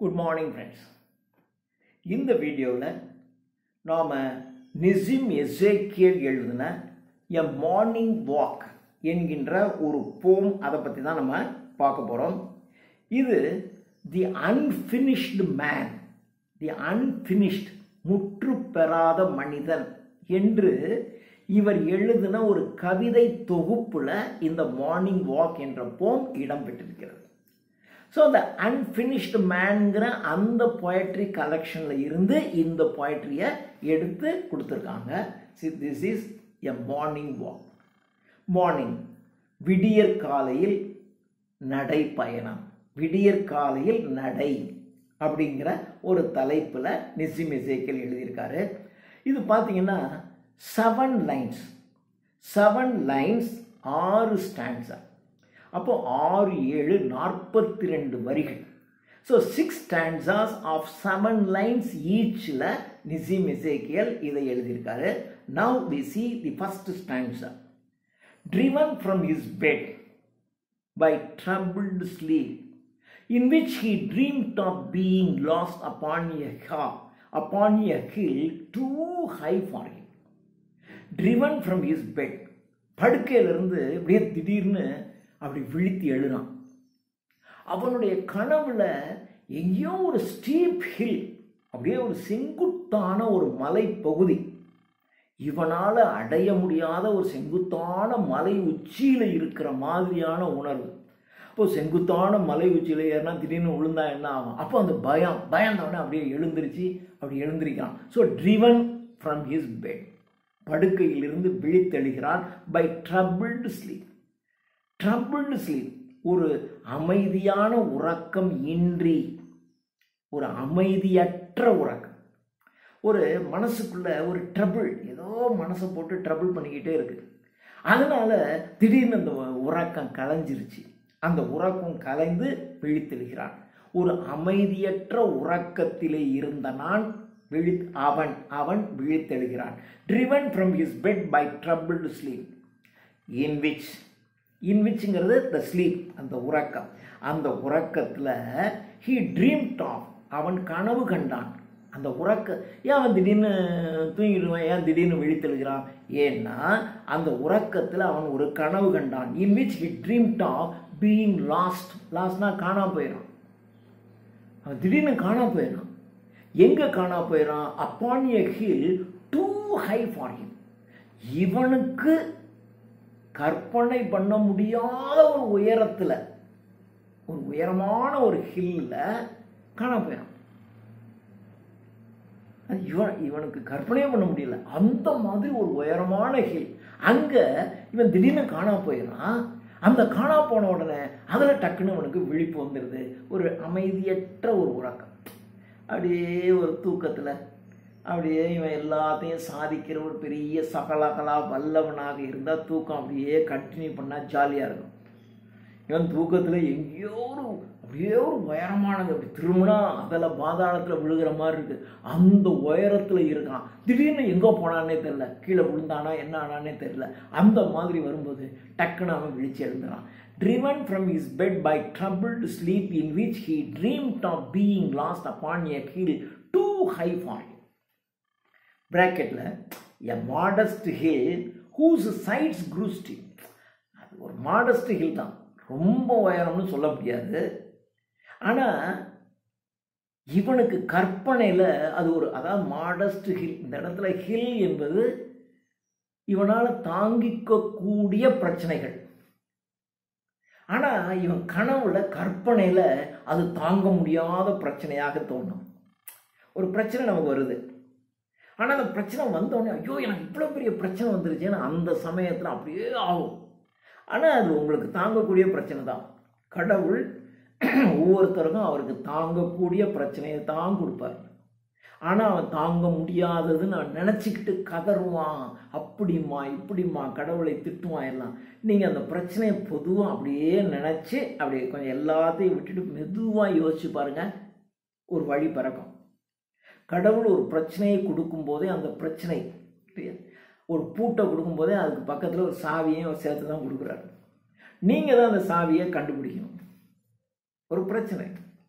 Good morning friends இந்த வீடியோவில் நாம் நிசிம் எசேக்கியல் எழுதின எ மார்னிங் வாக் என்கின்ற ஒரு போம் அதை பற்றி தான் நம்ம பார்க்க போகிறோம் இது the unfinished man the unfinished முற்று பெறாத மனிதன் என்று இவர் எழுதின ஒரு கவிதை தொகுப்பில் இந்த மார்னிங் வாக் என்ற போம் இடம்பெற்றிருக்கிறது ஸோ அந்த அன்ஃபினிஷ்டு மேன்கிற அந்த பொயட்ரி கலெக்ஷனில் இருந்து இந்த பொயட்ரியை எடுத்து கொடுத்துருக்காங்க see this is a morning walk morning விடியற் காலையில் நடைப்பயணம் விடியற் காலையில் நடை அப்படிங்கிற ஒரு தலைப்பில் நிசிம் இசைக்கல் எழுதியிருக்காரு இது பார்த்தீங்கன்னா செவன் லைன்ஸ் செவன் லைன்ஸ் ஆறு ஸ்டாண்ட்ஸா அப்போ ஆறு ஏழு நாற்பத்தி ரெண்டு வரிகள் so six stanzas of seven lines ஈச்சில் நிசிம் இசேக்கியல் இதை எழுதியிருக்காரு now we see the first stanza driven from his bed by troubled sleep, in which he dreamed of being lost upon a hill, upon a hill too high for him. Driven from his bed, படுக்கையிலிருந்து அப்படியே திடீர்னு அப்படி விழித்து எழுறான் அவனுடைய கனவுல எங்கேயோ ஒரு steep hill அப்படியே ஒரு செங்குத்தான ஒரு மலைப்பகுதி இவனால் அடைய முடியாத ஒரு செங்குத்தான மலை உச்சியில் இருக்கிற மாதிரியான உணர்வு அப்போ செங்குத்தான மலை உச்சியில் ஏறினா திடீர்னு விழுந்தா என்ன ஆகும் அப்போ அந்த பயம் பயந்தவனே அப்படியே எழுந்திருச்சு அப்படி எழுந்திருக்கிறான் so driven from his bed படுக்கையிலிருந்து விழித்தெழுகிறான் by troubled sleep troubled sleep ஒரு அமைதியான உறக்கம் இன்றி ஒரு அமைதியற்ற உறக்கம் ஒரு மனசுக்குள்ள ஒரு ட்ரபிள் ஏதோ மனசை போட்டு ட்ரபிள் பண்ணிக்கிட்டே இருக்கு அதனால திடீர்னு அந்த உறக்கம் கலைஞ்சிருச்சு அந்த உறக்கம் கலைந்து விழித்தெழுகிறான் ஒரு அமைதியற்ற உறக்கத்திலே இருந்த நான் விழி அவன் அவன் விழித்தெழுகிறான் driven from his bed by troubled sleep in which in விச்ங்கிறது த ஸ்லீப் அந்த உறக்கம் அந்த உறக்கத்தில் ஹீ ட்ரீம் டாப் அவன் கனவு கண்டான் அந்த உறக்க ஏன் அவன் திடீர்னு தூங்கிடுவான் ஏன் திடீர்னு விழித்தெழுகிறான் ஏன்னா அந்த உறக்கத்தில் அவன் ஒரு கனவு கண்டான் in which he dreamt of being lost லாஸ்ட்னா காணாம போயிடான் அவன் திடீர்னு காணாம போயிடான் எங்கே காணா போயிடான் upon a hill too high for him இவனுக்கு கற்பனை பண்ண முடியாத ஒரு உயரத்தில் ஒரு உயரமான ஒரு ஹில்ல காணா போயிடான் இவன் இவனுக்கு கற்பனையே பண்ண முடியல அந்த மாதிரி ஒரு உயரமான ஹில் அங்கே இவன் திடீர்னு காணா போயிடான் அந்த காணா போன உடனே அதில் டக்குன்னு அவனுக்கு விழிப்பு வந்துடுது ஒரு அமைதியற்ற ஒரு உறக்கம் அப்படியே ஒரு தூக்கத்தில் அப்படியே இவன் எல்லாத்தையும் சாதிக்கிற ஒரு பெரிய சகலகலா வல்லவனாக இருந்தால் தூக்கம் அப்படியே கண்டினியூ பண்ணால் ஜாலியாக இருக்கும் இவன் தூக்கத்தில் எங்கேயோ ஒரு அப்படியே ஒரு உயரமானது அப்படி திரும்பினா அதில் பாதாளத்தில் விழுகிற மாதிரி இருக்கு அந்த உயரத்தில் இருக்கான் திடீர்னு எங்கே போனானே தெரில கீழே விழுந்தானா என்ன ஆனானே தெரில அந்த மாதிரி வரும்போது டக்குன்னு அவன் விழிச்சு எழுந்துறான் driven from his bed by troubled sleep in which he dreamed of being lost upon a hill too high for ப்ராக்கெட்டில் a modest hill whose sides grew steep அது ஒரு மாடஸ்ட் ஹில் தான் ரொம்ப உயரம்னு சொல்ல முடியாது ஆனால் இவனுக்கு கற்பனையில் அது ஒரு அதாவது மாடஸ்ட் ஹில் இந்த இடத்துல ஹில் என்பது இவனால் தாங்கிக்கக்கூடிய பிரச்சனைகள் ஆனால் இவன் கனவுல கற்பனையில் அது தாங்க முடியாத பிரச்சனையாக தோணும் ஒரு பிரச்சனை நமக்கு வருது ஆனால் அந்த பிரச்சனை வந்தோடனே ஐயோ எனக்கு இவ்வளோ பெரிய பிரச்சனை வந்துருச்சுன்னு அந்த சமயத்தில் அப்படியே ஆகும் ஆனால் அது உங்களுக்கு தாங்கக்கூடிய பிரச்சனை தான் கடவுள் ஒவ்வொருத்தருக்கும் அவருக்கு தாங்கக்கூடிய பிரச்சனையை தான் கொடுப்பார் ஆனால் அவன் தாங்க முடியாதது நான் நினச்சிக்கிட்டு கதறுவான் அப்படிம்மா இப்படிம்மா கடவுளை திட்டுவான் எல்லாம் நீங்கள் அந்த பிரச்சனையை பொதுவாக அப்படியே நினச்சி அப்படியே கொஞ்சம் எல்லாத்தையும் விட்டுட்டு மெதுவாக யோசிச்சு பாருங்கள் ஒரு வழி பிறக்கும் கடவுள் ஒரு பிரச்சனையை கொடுக்கும்போதே அந்த பிரச்சனை ஒரு பூட்டை கொடுக்கும்போதே அதுக்கு பக்கத்தில் ஒரு சாவியையும் சேர்த்து தான் கொடுக்குறாரு நீங்கள் தான் அந்த சாவியை கண்டுபிடிக்கணும் ஒரு பிரச்சனை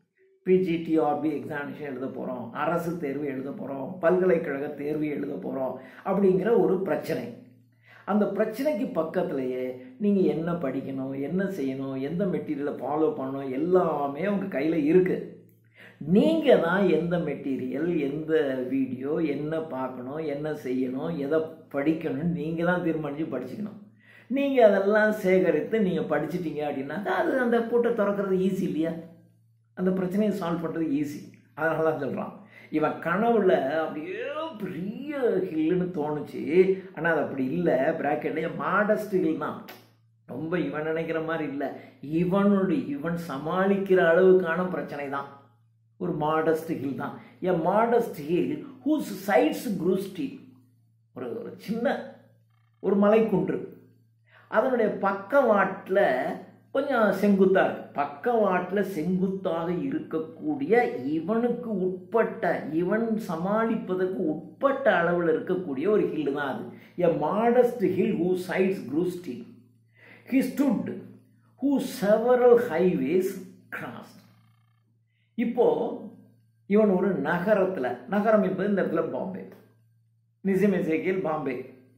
பிஜிடிஆர்பி எக்ஸாமினேஷன் எழுத போகிறோம் அரசு தேர்வு எழுத போகிறோம் பல்கலைக்கழக தேர்வு எழுத போகிறோம் அப்படிங்கிற ஒரு பிரச்சனை அந்த பிரச்சனைக்கு பக்கத்துலேயே நீங்கள் என்ன படிக்கணும் என்ன செய்யணும் எந்த மெட்டீரியலை ஃபாலோ பண்ணணும் எல்லாமே உங்கள் கையில் இருக்குது நீங்கள் தான் எந்த மெட்டீரியல் எந்த வீடியோ என்ன பார்க்கணும் என்ன செய்யணும் எதை படிக்கணும்னு நீங்கள் தான் தீர்மானித்து படிச்சுக்கணும் நீங்கள் அதெல்லாம் சேகரித்து நீங்கள் படிச்சிட்டீங்க அப்படின்னாக்கா அது அந்த பூட்டை திறக்கிறது ஈஸி இல்லையா அந்த பிரச்சனையை சால்வ் பண்ணுறது ஈஸி அதனால தான் சொல்கிறான் இவன் கனவுல அப்படியே பெரிய ஹில்லுன்னு தோணுச்சு ஆனால் அது அப்படி இல்லை ப்ராக்கெட்லேயே மாடஸ்ட் ஹில் தான் ரொம்ப இவன் நினைக்கிற மாதிரி இல்லை இவனுடைய இவன் சமாளிக்கிற அளவுக்கான பிரச்சனை தான் ஒரு மாடஸ்ட் ஹில் தான் a modest hill whose sides grew steep ஒரு ஒரு சின்ன ஒரு மலைக்குன்று அதனுடைய பக்கவாட்டில் கொஞ்சம் செங்குத்தாக இருக்கு பக்கவாட்டில் செங்குத்தாக இருக்கக்கூடிய இவனுக்கு உட்பட்ட இவன் சமாளிப்பதற்கு உட்பட்ட அளவில் இருக்கக்கூடிய ஒரு ஹில் தான் அது a modest hill who sides grew steep he stood who several highways cross இப்போ இவன் ஒரு நகரத்தில் நகரம் என்பது இந்த இடத்துல Bombay Nissim Ezekiel Bombay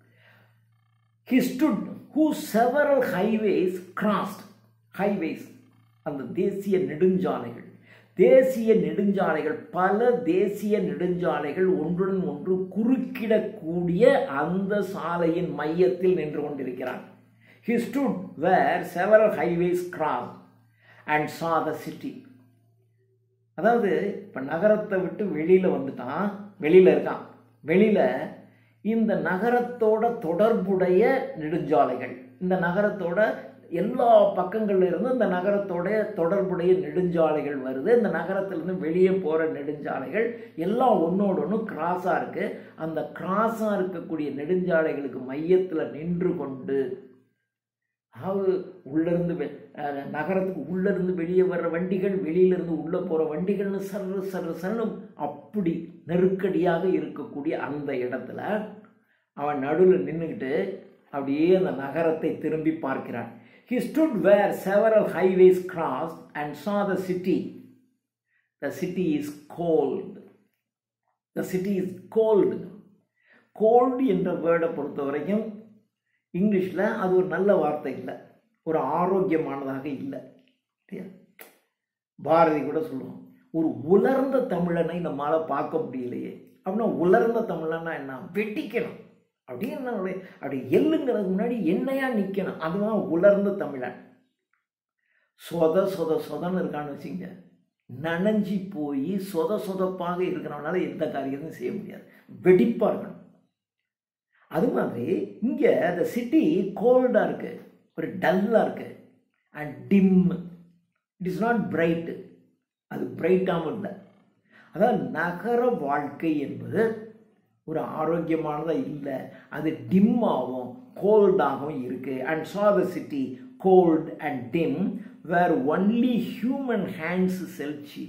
he stood who several highways crossed highways அந்த தேசிய நெடுஞ்சாலைகள் தேசிய நெடுஞ்சாலைகள் பல தேசிய நெடுஞ்சாலைகள் ஒன்றுடன் ஒன்று குறுக்கிடக்கூடிய அந்த சாலையின் மையத்தில் நின்று கொண்டிருக்கிறான் he stood where several highways cross and saw the city அதாவது இப்போ நகரத்தை விட்டு வெளியில் வந்துட்டான் வெளியில் இருக்கான் வெளியில் இந்த நகரத்தோட தொடர்புடைய நெடுஞ்சாலைகள் இந்த நகரத்தோட எல்லா பக்கங்கள்ல இருந்தும் இந்த நகரத்தோட தொடர்புடைய நெடுஞ்சாலைகள் வருது இந்த நகரத்திலிருந்து வெளியே போகிற நெடுஞ்சாலைகள் எல்லாம் ஒன்றோட ஒன்று கிராஸாக இருக்குது அந்த கிராஸாக இருக்கக்கூடிய நெடுஞ்சாலைகளுக்கு மையத்தில் நின்று கொண்டு அதாவது உள்ளேருந்து வெ அஹ் நகரத்துக்கு உள்ளேருந்து வெளியே வர்ற வண்டிகள் வெளியிலேருந்து உள்ளே போகிற வண்டிகள்னு சர்ரு சர்ரு சர்னு அப்படி நெருக்கடியாக இருக்கக்கூடிய அந்த இடத்துல அவன் நடுவில் நின்றுக்கிட்டு அப்படியே அந்த நகரத்தை திரும்பி பார்க்கிறான் he stood where several highways cross and saw the city the city is cold the city is cold cold என்ற வேர்டை பொறுத்த வரைக்கும் இங்கிலீஷில் அது ஒரு நல்ல வார்த்தை இல்லை ஒரு ஆரோக்கியமானதாக இல்லை இல்லையா பாரதி கூட சொல்லுவோம் ஒரு உலர்ந்த தமிழனை நம்மளால் பார்க்க முடியலையே அப்படின்னா உலர்ந்த தமிழனா என்ன வெட்டிக்கணும் அப்படின்னு என்ன அப்படி எள்ளுங்கிறதுக்கு முன்னாடி என்னையா நிற்கணும் அதுதான் உலர்ந்த தமிழன் சொத சொத சொதன்னு இருக்கான்னு வச்சுங்க நனைஞ்சி போய் சொத சொதப்பாக இருக்கிறவனால எந்த காரியத்தையும் செய்ய முடியாது வெடிப்பாக இருக்கணும் அது மாதிரி இங்கே அந்த சிட்டி கோல்டாக இருக்கு ஒரு டல்லாக இருக்கு and dim it is not bright அது பிரைட்டாகவும் இல்லை அதாவது நகர வாழ்க்கை என்பது ஒரு ஆரோக்கியமானதாக இல்லை அது டிம்மாகவும் கோல்டாகவும் இருக்குது and saw the city cold and dim where only human hands sell cheap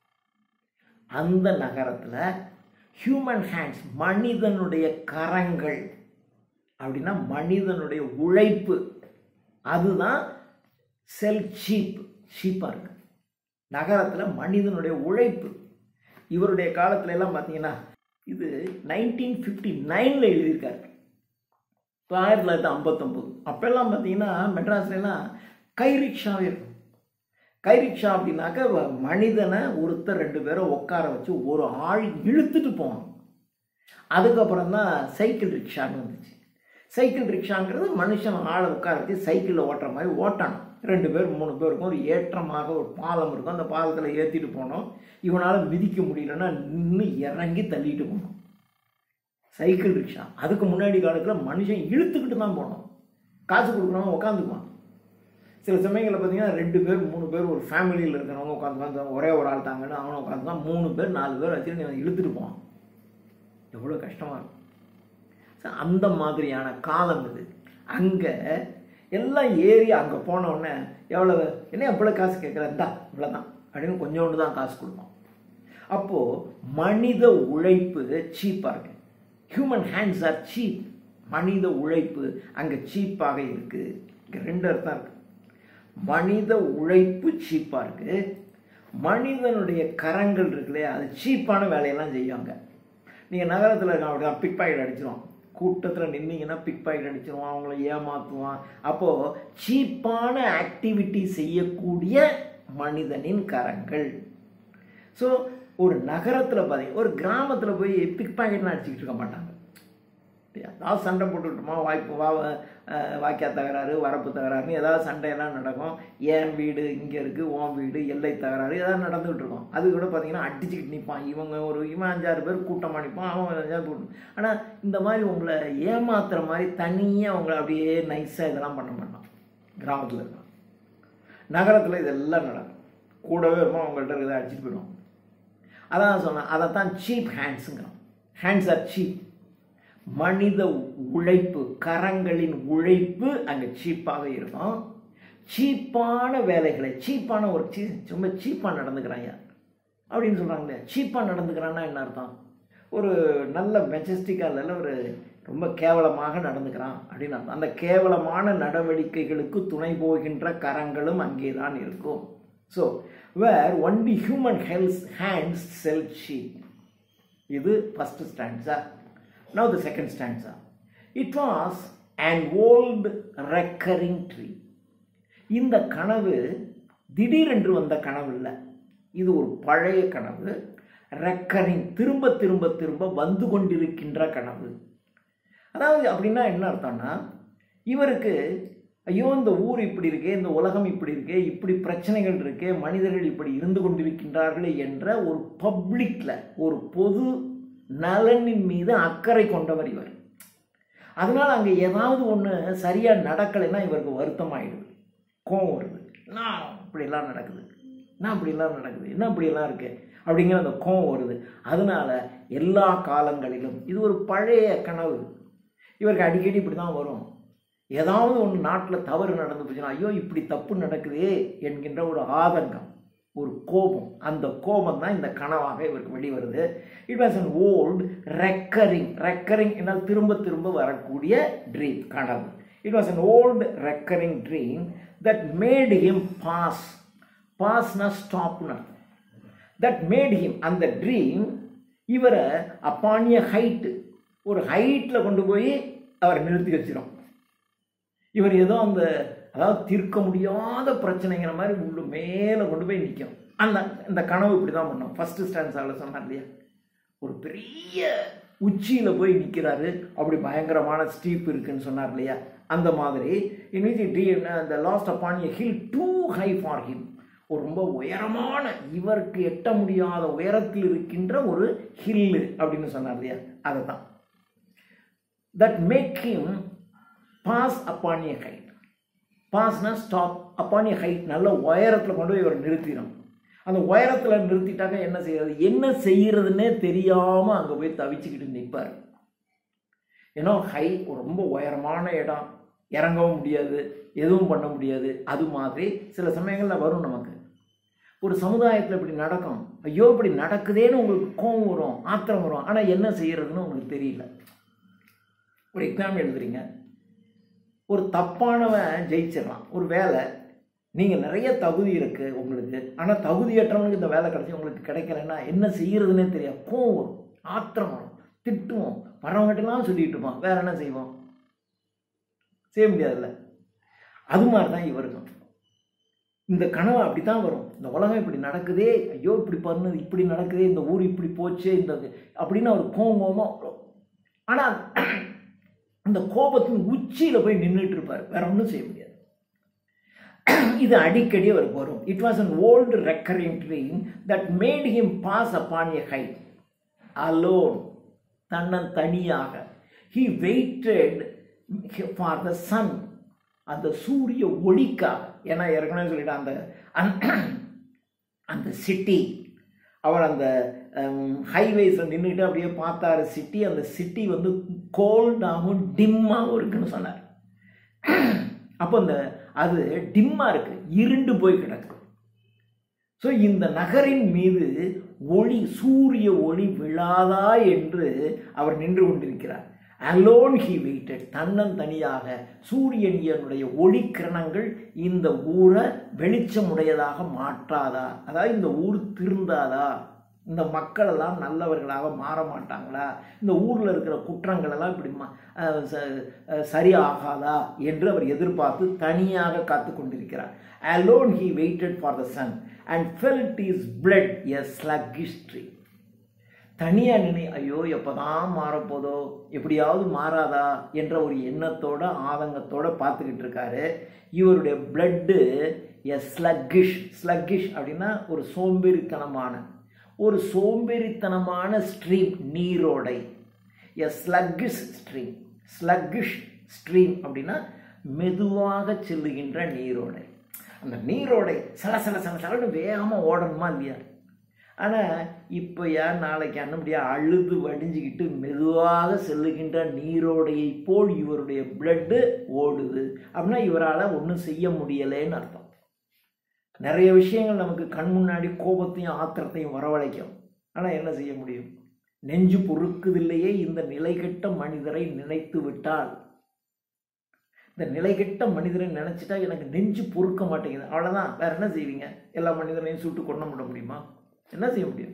அந்த நகரத்தில் ஹியூமன் ஹேண்ட்ஸ் மனிதனுடைய கரங்கள் அப்படின்னா மனிதனுடைய உழைப்பு அதுதான் செல் சீப் சீப்பாக இருக்கு நகரத்தில் மனிதனுடைய உழைப்பு இவருடைய காலத்துல எல்லாம் பார்த்தீங்கன்னா இது நைன்டீன் ஃபிஃப்டி நைனில் எழுதியிருக்காரு இப்போ ஆயிரத்தி தொள்ளாயிரத்தி ஐம்பத்தொம்போது அப்போல்லாம் பார்த்தீங்கன்னா மெட்ராஸ்லாம் கை ரிக்ஷாவே இருக்கும் கை ரிக்ஷா அப்படின்னாக்க வ- மனிதனை ஒருத்தர் ரெண்டு பேரை உட்கார வச்சு ஒரு ஆள் இழுத்துட்டு போகணும் அதுக்கப்புறம் தான் சைக்கிள் ரிக்ஷான்னு வந்துச்சு சைக்கிள் ரிக்ஷாங்கிறது மனுஷன் ஆளை உட்கார வச்சு சைக்கிளில் ஓட்டுற மாதிரி ஓட்டணும் ரெண்டு பேர் மூணு பேர் இருக்கும் ஒரு ஏற்றமாக ஒரு பாலம் இருக்கும் அந்த பாலத்தில் ஏற்றிட்டு போனோம் இவனால் மிதிக்க முடியலன்னா நின்று இறங்கி தள்ளிட்டு போகணும் சைக்கிள் ரிக்ஷா அதுக்கு முன்னாடி காலத்தில் மனுஷன் இழுத்துக்கிட்டு தான் போனோம் காசு கொடுக்குறவங்க உட்காந்துக்குவான் சில சமயங்களில் பார்த்தீங்கன்னா ரெண்டு பேர் மூணு பேர் ஒரு ஃபேமிலியில் இருக்கிறவங்க உட்காந்து ஒரே ஒரு ஆள் தாங்கன்னு அவனை உட்காந்து மூணு பேர் நாலு பேர் வச்சுட்டு இவன் இழுத்துட்டு போவான் எவ்வளோ கஷ்டமாக இருக்கும் So, அந்த மாதிரியான காலம் இது அங்கே எல்லாம் ஏறி அங்கே போனோடனே எவ்வளோ என்ன எவ்வளோ காசு கேட்குறேன் இந்தா இவ்வளோதான் அப்படின்னு கொஞ்சோண்டு தான் காசு கொடுப்போம் அப்போது மனித உழைப்பு சீப்பாக இருக்கு ஹியூமன் ஹேண்ட்ஸ் ஆர் சீப் மனித உழைப்பு அங்கே சீப்பாக இருக்குது இங்கே ரெண்டு அர்த்தம் இருக்கு மனித உழைப்பு சீப்பாக இருக்கு மனிதனுடைய கரங்கள் இருக்கு இல்லையா அது சீப்பான வேலையெல்லாம் செய்வாங்க நீங்கள் நகரத்தில் இருக்க அப்படி தான் பிக் பாக்கெட் அடிச்சிருவான் கூட்டத்தில் நின்னீங்கன்னா பிக் பாக்கெட் அடிச்சிருவான் அவங்கள ஏமாற்றுவான் அப்போது சீப்பான ஆக்டிவிட்டி செய்யக்கூடிய மனிதனின் கரங்கள் ஸோ ஒரு நகரத்தில் பார்த்தீங்க ஒரு கிராமத்தில் போய் பிக் பாக்கெட்லாம் அடிச்சுக்கிட்டு இருக்க மாட்டாங்க ஏதாவது சண்டை போட்டுக்கிட்டோமா வாய்ப்பு வா அஹ், வாய்க்கா தகராறு வரப்பு தகராறுன்னு ஏதாவது சண்டையெல்லாம் நடக்கும் என் வீடு இங்கே இருக்குது உன் வீடு எல்லை தகராறு ஏதாவது நடந்துகிட்டு இருக்கும் அது கூட பார்த்தீங்கன்னா அடிச்சுக்கிட்டு நிற்பான் இவங்க ஒரு இவன் அஞ்சாறு பேர் கூட்டமாக நிற்பான் அவன் அஞ்சாறு கூட்டம் ஆனால் இந்த மாதிரி உங்களை ஏமாத்துற மாதிரி தனியாக உங்களை அப்படியே நைஸாக இதெல்லாம் பண்ண மாட்டான் கிராமத்தில் இருக்கான் நகரத்தில் இதெல்லாம் நடக்கும் கூடவே இருப்பான் அவங்கள்ட்ட இருக்கிறத அடிச்சுட்டு போயிடுவான் அதான் சொன்னேன் அதை தான் சீப் ஹேண்ட்ஸுங்கிறான் ஹேண்ட்ஸ் ஆர் சீப் மனித உழைப்பு கரங்களின் உழைப்பு அங்கே சீப்பாக இருக்கும் சீப்பான வேலைகளை சீப்பான ஒரு சீ ரொம்ப சீப்பாக நடந்துக்கிறாங்க அப்படின்னு சொல்கிறாங்களே சீப்பாக நடந்துக்கிறான்னா என்ன அர்த்தம் ஒரு நல்ல மெஜஸ்டிக்காக இல்லை ஒரு ரொம்ப கேவலமாக நடந்துக்கிறான் அப்படின்னு அர்த்தம் அந்த கேவலமான நடவடிக்கைகளுக்கு துணை போகின்ற கரங்களும் அங்கே தான் இருக்கும் so where only human hells hands sell cheap இது first stanza now the second stanza it was and old recurring dream இந்த கனவு திடீரென்று வந்த கனவு இல்லை இது ஒரு பழைய கனவு ரெக்கரிங் திரும்ப திரும்ப திரும்ப வந்து கொண்டிருக்கின்ற கனவு அதாவது அப்படின்னா என்ன அர்த்தம்னா இவருக்கு ஐயோ இந்த ஊர் இப்படி இருக்கே இந்த உலகம் இப்படி இருக்கே இப்படி பிரச்சனைகள் இருக்கே மனிதர்கள் இப்படி இருந்து கொண்டிருக்கின்றார்களே என்ற ஒரு பப்ளிக்ல ஒரு பொது நலனின் மீது அக்கறை கொண்டவர் இவர் அதனால் அங்கே ஏதாவது ஒன்று சரியாக நடக்கலைன்னா இவருக்கு வருத்தமாயிடுது கோவம் வருது என்ன இப்படிலாம் நடக்குது என்ன இப்படிலாம் நடக்குது என்ன இப்படியெல்லாம் இருக்கு அப்படிங்கிற அந்த கோவம் வருது அதனால எல்லா காலங்களிலும் இது ஒரு பழைய கனவு இவருக்கு அடிக்கடி இப்படி தான் வரும் ஏதாவது ஒன்று நாட்டில் தவறு நடந்து போச்சுன்னா ஐயோ இப்படி தப்பு நடக்குதே என்கின்ற ஒரு ஆதங்கம் ஒரு கோபம் அந்த கோபம் தான் இந்த கனவாக இவருக்கு வெளிவருது it was an old recurring recurring என்னால் திரும்ப திரும்ப வரக்கூடிய ட்ரீம் கனவு it was an old recurring dream that made him pause பாஸ்னா ஸ்டாப்னா தட் மேட் ஹிம் அந்த ட்ரீம் இவரை அப்பானிய ஹைட்டு ஒரு ஹைட்டில் கொண்டு போய் அவரை நிறுத்தி வச்சிடும் இவர் ஏதோ அந்த அதாவது தீர்க்க முடியாத பிரச்சனைங்கிற மாதிரி உள்ள மேலே கொண்டு போய் நிற்கும் அந்த இந்த கனவு இப்படி தான் பண்ணோம் ஃபஸ்ட்டு ஸ்டாண்ட்ஸாவில் சொன்னார் இல்லையா ஒரு பெரிய உச்சியில் போய் நிற்கிறாரு அப்படி பயங்கரமான ஸ்டீப் இருக்குன்னு சொன்னார் இல்லையா அந்த மாதிரி இன்விச் டி அந்த lost upon a hill too high for him ஒரு ரொம்ப உயரமான இவருக்கு எட்ட முடியாத உயரத்தில் இருக்கின்ற ஒரு ஹில்லு அப்படின்னு சொன்னார் இல்லையா அதை தான் that make him pause upon a height பாஸ்னா ஸ்டாப் அப்பான் எ ஹைட் நல்ல உயரத்தில் கொண்டு போய் இவர் நிறுத்திடும் அந்த உயரத்தில் நிறுத்திட்டாக்க என்ன செய்யறது என்ன செய்யறதுன்னே தெரியாமல் அங்கே போய் தவிச்சுக்கிட்டு நிற்பார் ஏன்னா ஹை ரொம்ப உயரமான இடம் இறங்கவும் முடியாது எதுவும் பண்ண முடியாது அது மாதிரி சில சமயங்களில் வரும் நமக்கு ஒரு சமுதாயத்தில் இப்படி நடக்கும் ஐயோ இப்படி நடக்குதேன்னு உங்களுக்கு கோவம் வரும் ஆத்திரம் வரும் ஆனால் என்ன செய்யறதுன்னு உங்களுக்கு தெரியல ஒரு எக்ஸாம் எழுதுறீங்க ஒரு தப்பானவன் ஜெயிச்சிடறான் ஒரு வேலை நீங்கள் நிறைய தகுதி இருக்குது உங்களுக்கு ஆனால் தகுதியற்றவனுக்கு இந்த வேலை கிடைச்சி உங்களுக்கு கிடைக்கலன்னா என்ன செய்யறதுன்னே தெரியாது கோவம் வரும் ஆத்திரம் வரும் திட்டுவோம் வரவங்ககிட்டலாம் சொல்லிட்டு இருப்பான் வேற என்ன செய்வோம் செய்ய முடியாதுல்ல அது மாதிரி தான் இவருக்கும் இந்த கனவு அப்படி தான் வரும் இந்த உலகம் இப்படி நடக்குதே ஐயோ இப்படி பண்ணுது இப்படி நடக்குதே இந்த ஊர் இப்படி போச்சே இந்த அப்படின்னு அவர் கோவம் கோவமாக வரும் ஆனால் அந்த கோபத்தின் உச்சியில் போய் நின்றுட்டு இருப்பார் வேற ஒன்றும் செய்ய முடியாது இது அடிக்கடி அவருக்கு வரும் it was an old recurring dream that made him pause upon a height alone தன்னன் தனியாக he waited for the sun அந்த சூரிய ஒளிக்காக ஏன்னா ஏற்கனவே சொல்லிட்டேன் அந்த அந்த சிட்டி அவர் அந்த ஹைவேஸில் நின்றுட்டு அப்படியே பார்த்தாரு சிட்டி அந்த சிட்டி வந்து கோல்டாகவும் டிம்மாகவும் இருக்குன்னு சொன்னார் அப்போ அந்த அது டிம்மாக இருக்கு இருண்டு போய் கிடக்கு ஸோ இந்த நகரின் மீது ஒளி சூரிய ஒளி விழாதா என்று அவர் நின்று கொண்டிருக்கிறார் அலோன் ஹி வெயிட்டட் தன்னந்தனியாக சூரியனுடைய ஒளிக்கிரணங்கள் இந்த ஊரை வெளிச்சமுடையதாக மாற்றாதா அதாவது இந்த ஊர் திருந்தாதா இந்த மக்கள் எல்லாம் நல்லவர்களாக மாற மாட்டாங்களா இந்த ஊரில் இருக்கிற குற்றங்கள் எல்லாம் இப்படி ம- அஹ் ச- அஹ் சரியாகாதா என்று அவர் எதிர்பார்த்து தனியாக காத்து கொண்டிருக்கிறார் alone he waited for the sun and felt his blood a sluggish stream தனியாக நினை ஐயோ எப்போதான் மாறப்போதோ எப்படியாவது மாறாதா என்ற ஒரு எண்ணத்தோட ஆதங்கத்தோட பார்த்துக்கிட்டு இருக்காரு இவருடைய பிளட்டு எ ஸ்லக்கிஷ் ஸ்லக்கிஷ் அப்படின்னா ஒரு சோம்பேறித்தனமான ஒரு சோம்பேறித்தனமான ஸ்ட்ரீம் நீரோடை a sluggish stream sluggish stream அப்படின்னா மெதுவாக செல்லுகின்ற நீரோடை அந்த நீரோடை சல சல சல சலன்னு வேகமாக ஓடணுமா இல்லையா ஆனால் இப்போ ஏன் நாளைக்கு அண்ணபடியா அழுது வடிஞ்சுக்கிட்டு மெதுவாக செல்லுகின்ற நீரோடையை போல் இவருடைய பிளட்டு ஓடுது அப்படின்னா இவரால் ஒன்றும் செய்ய முடியலைன்னு அர்த்தம் நிறைய விஷயங்கள் நமக்கு கண் முன்னாடி கோபத்தையும் ஆத்திரத்தையும் வரவழைக்கும் ஆனால் என்ன செய்ய முடியும் நெஞ்சு பொறுக்குதில்லையே இந்த நிலைகெட்ட மனிதரை நினைத்து விட்டால் இந்த நிலைகெட்ட மனிதரை நினைச்சிட்டா எனக்கு நெஞ்சு பொறுக்க மாட்டேங்குது அவ்வளோதான் வேற என்ன செய்வீங்க எல்லா மனிதனையும் சுட்டு கொண்டு விட முடியுமா என்ன செய்ய முடியும்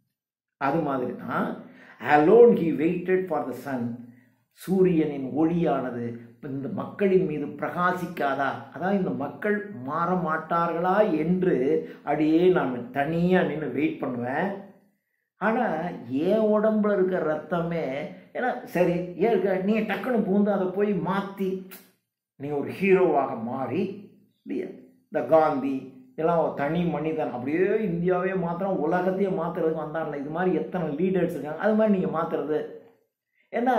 அது மாதிரி தான் alone he waited for the sun சூரியனின் ஒளியானது இந்த மக்களின் மீது பிரகாசிக்காதா அதான் இந்த மக்கள் மாற மாட்டார்களா என்று அப்படியே நான் தனியாக நின்று வெயிட் பண்ணுவேன் ஆனால் என் உடம்புல இருக்க ரத்தமே ஏன்னா சரி ஏன் இருக்க நீங்கள் டக்குன்னு பூந்து அதை போய் மாற்றி நீங்கள் ஒரு ஹீரோவாக மாறி இல்லையா இந்த காந்தி எல்லாம் ஒரு தனி மனிதன் அப்படியே இந்தியாவே மாத்திரம் உலகத்தையே மாற்றுறதுக்கு வந்தான்ல இது மாதிரி எத்தனை லீடர்ஸ் இருக்காங்க அது மாதிரி நீங்கள் மாற்றுறது ஏன்னா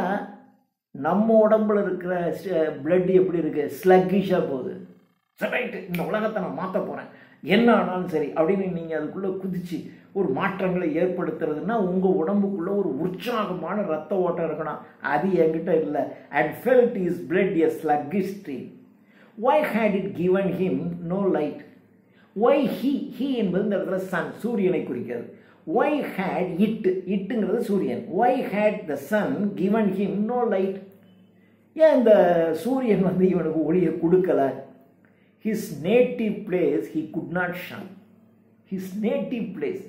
நம்ம உடம்புல இருக்கிற பிளட் எப்படி இருக்கு ஸ்லக்கிஷாக போகுது சரி ரைட்டு இந்த உலகத்தை நான் மாற்ற போகிறேன் என்ன ஆனாலும் சரி அப்படின்னு நீங்கள் அதுக்குள்ளே குதிச்சு ஒரு மாற்றங்களை ஏற்படுத்துறதுன்னா உங்கள் உடம்புக்குள்ளே ஒரு உற்சாகமான ரத்த ஓட்டம் இருக்கணும் அது என்கிட்ட இல்லை and felt his blood a sluggish stream why had it given him no light why he he என்பது இந்த இடத்துல சன் சூரியனை குறிக்கிறது ஒய் ஹேட் இட் இட்டுங்கிறது சூரியன் why had the sun given him no light ஏன் இந்த சூரியன் வந்து இவனுக்கு ஒளியை கொடுக்கல his native place he could not shun his native place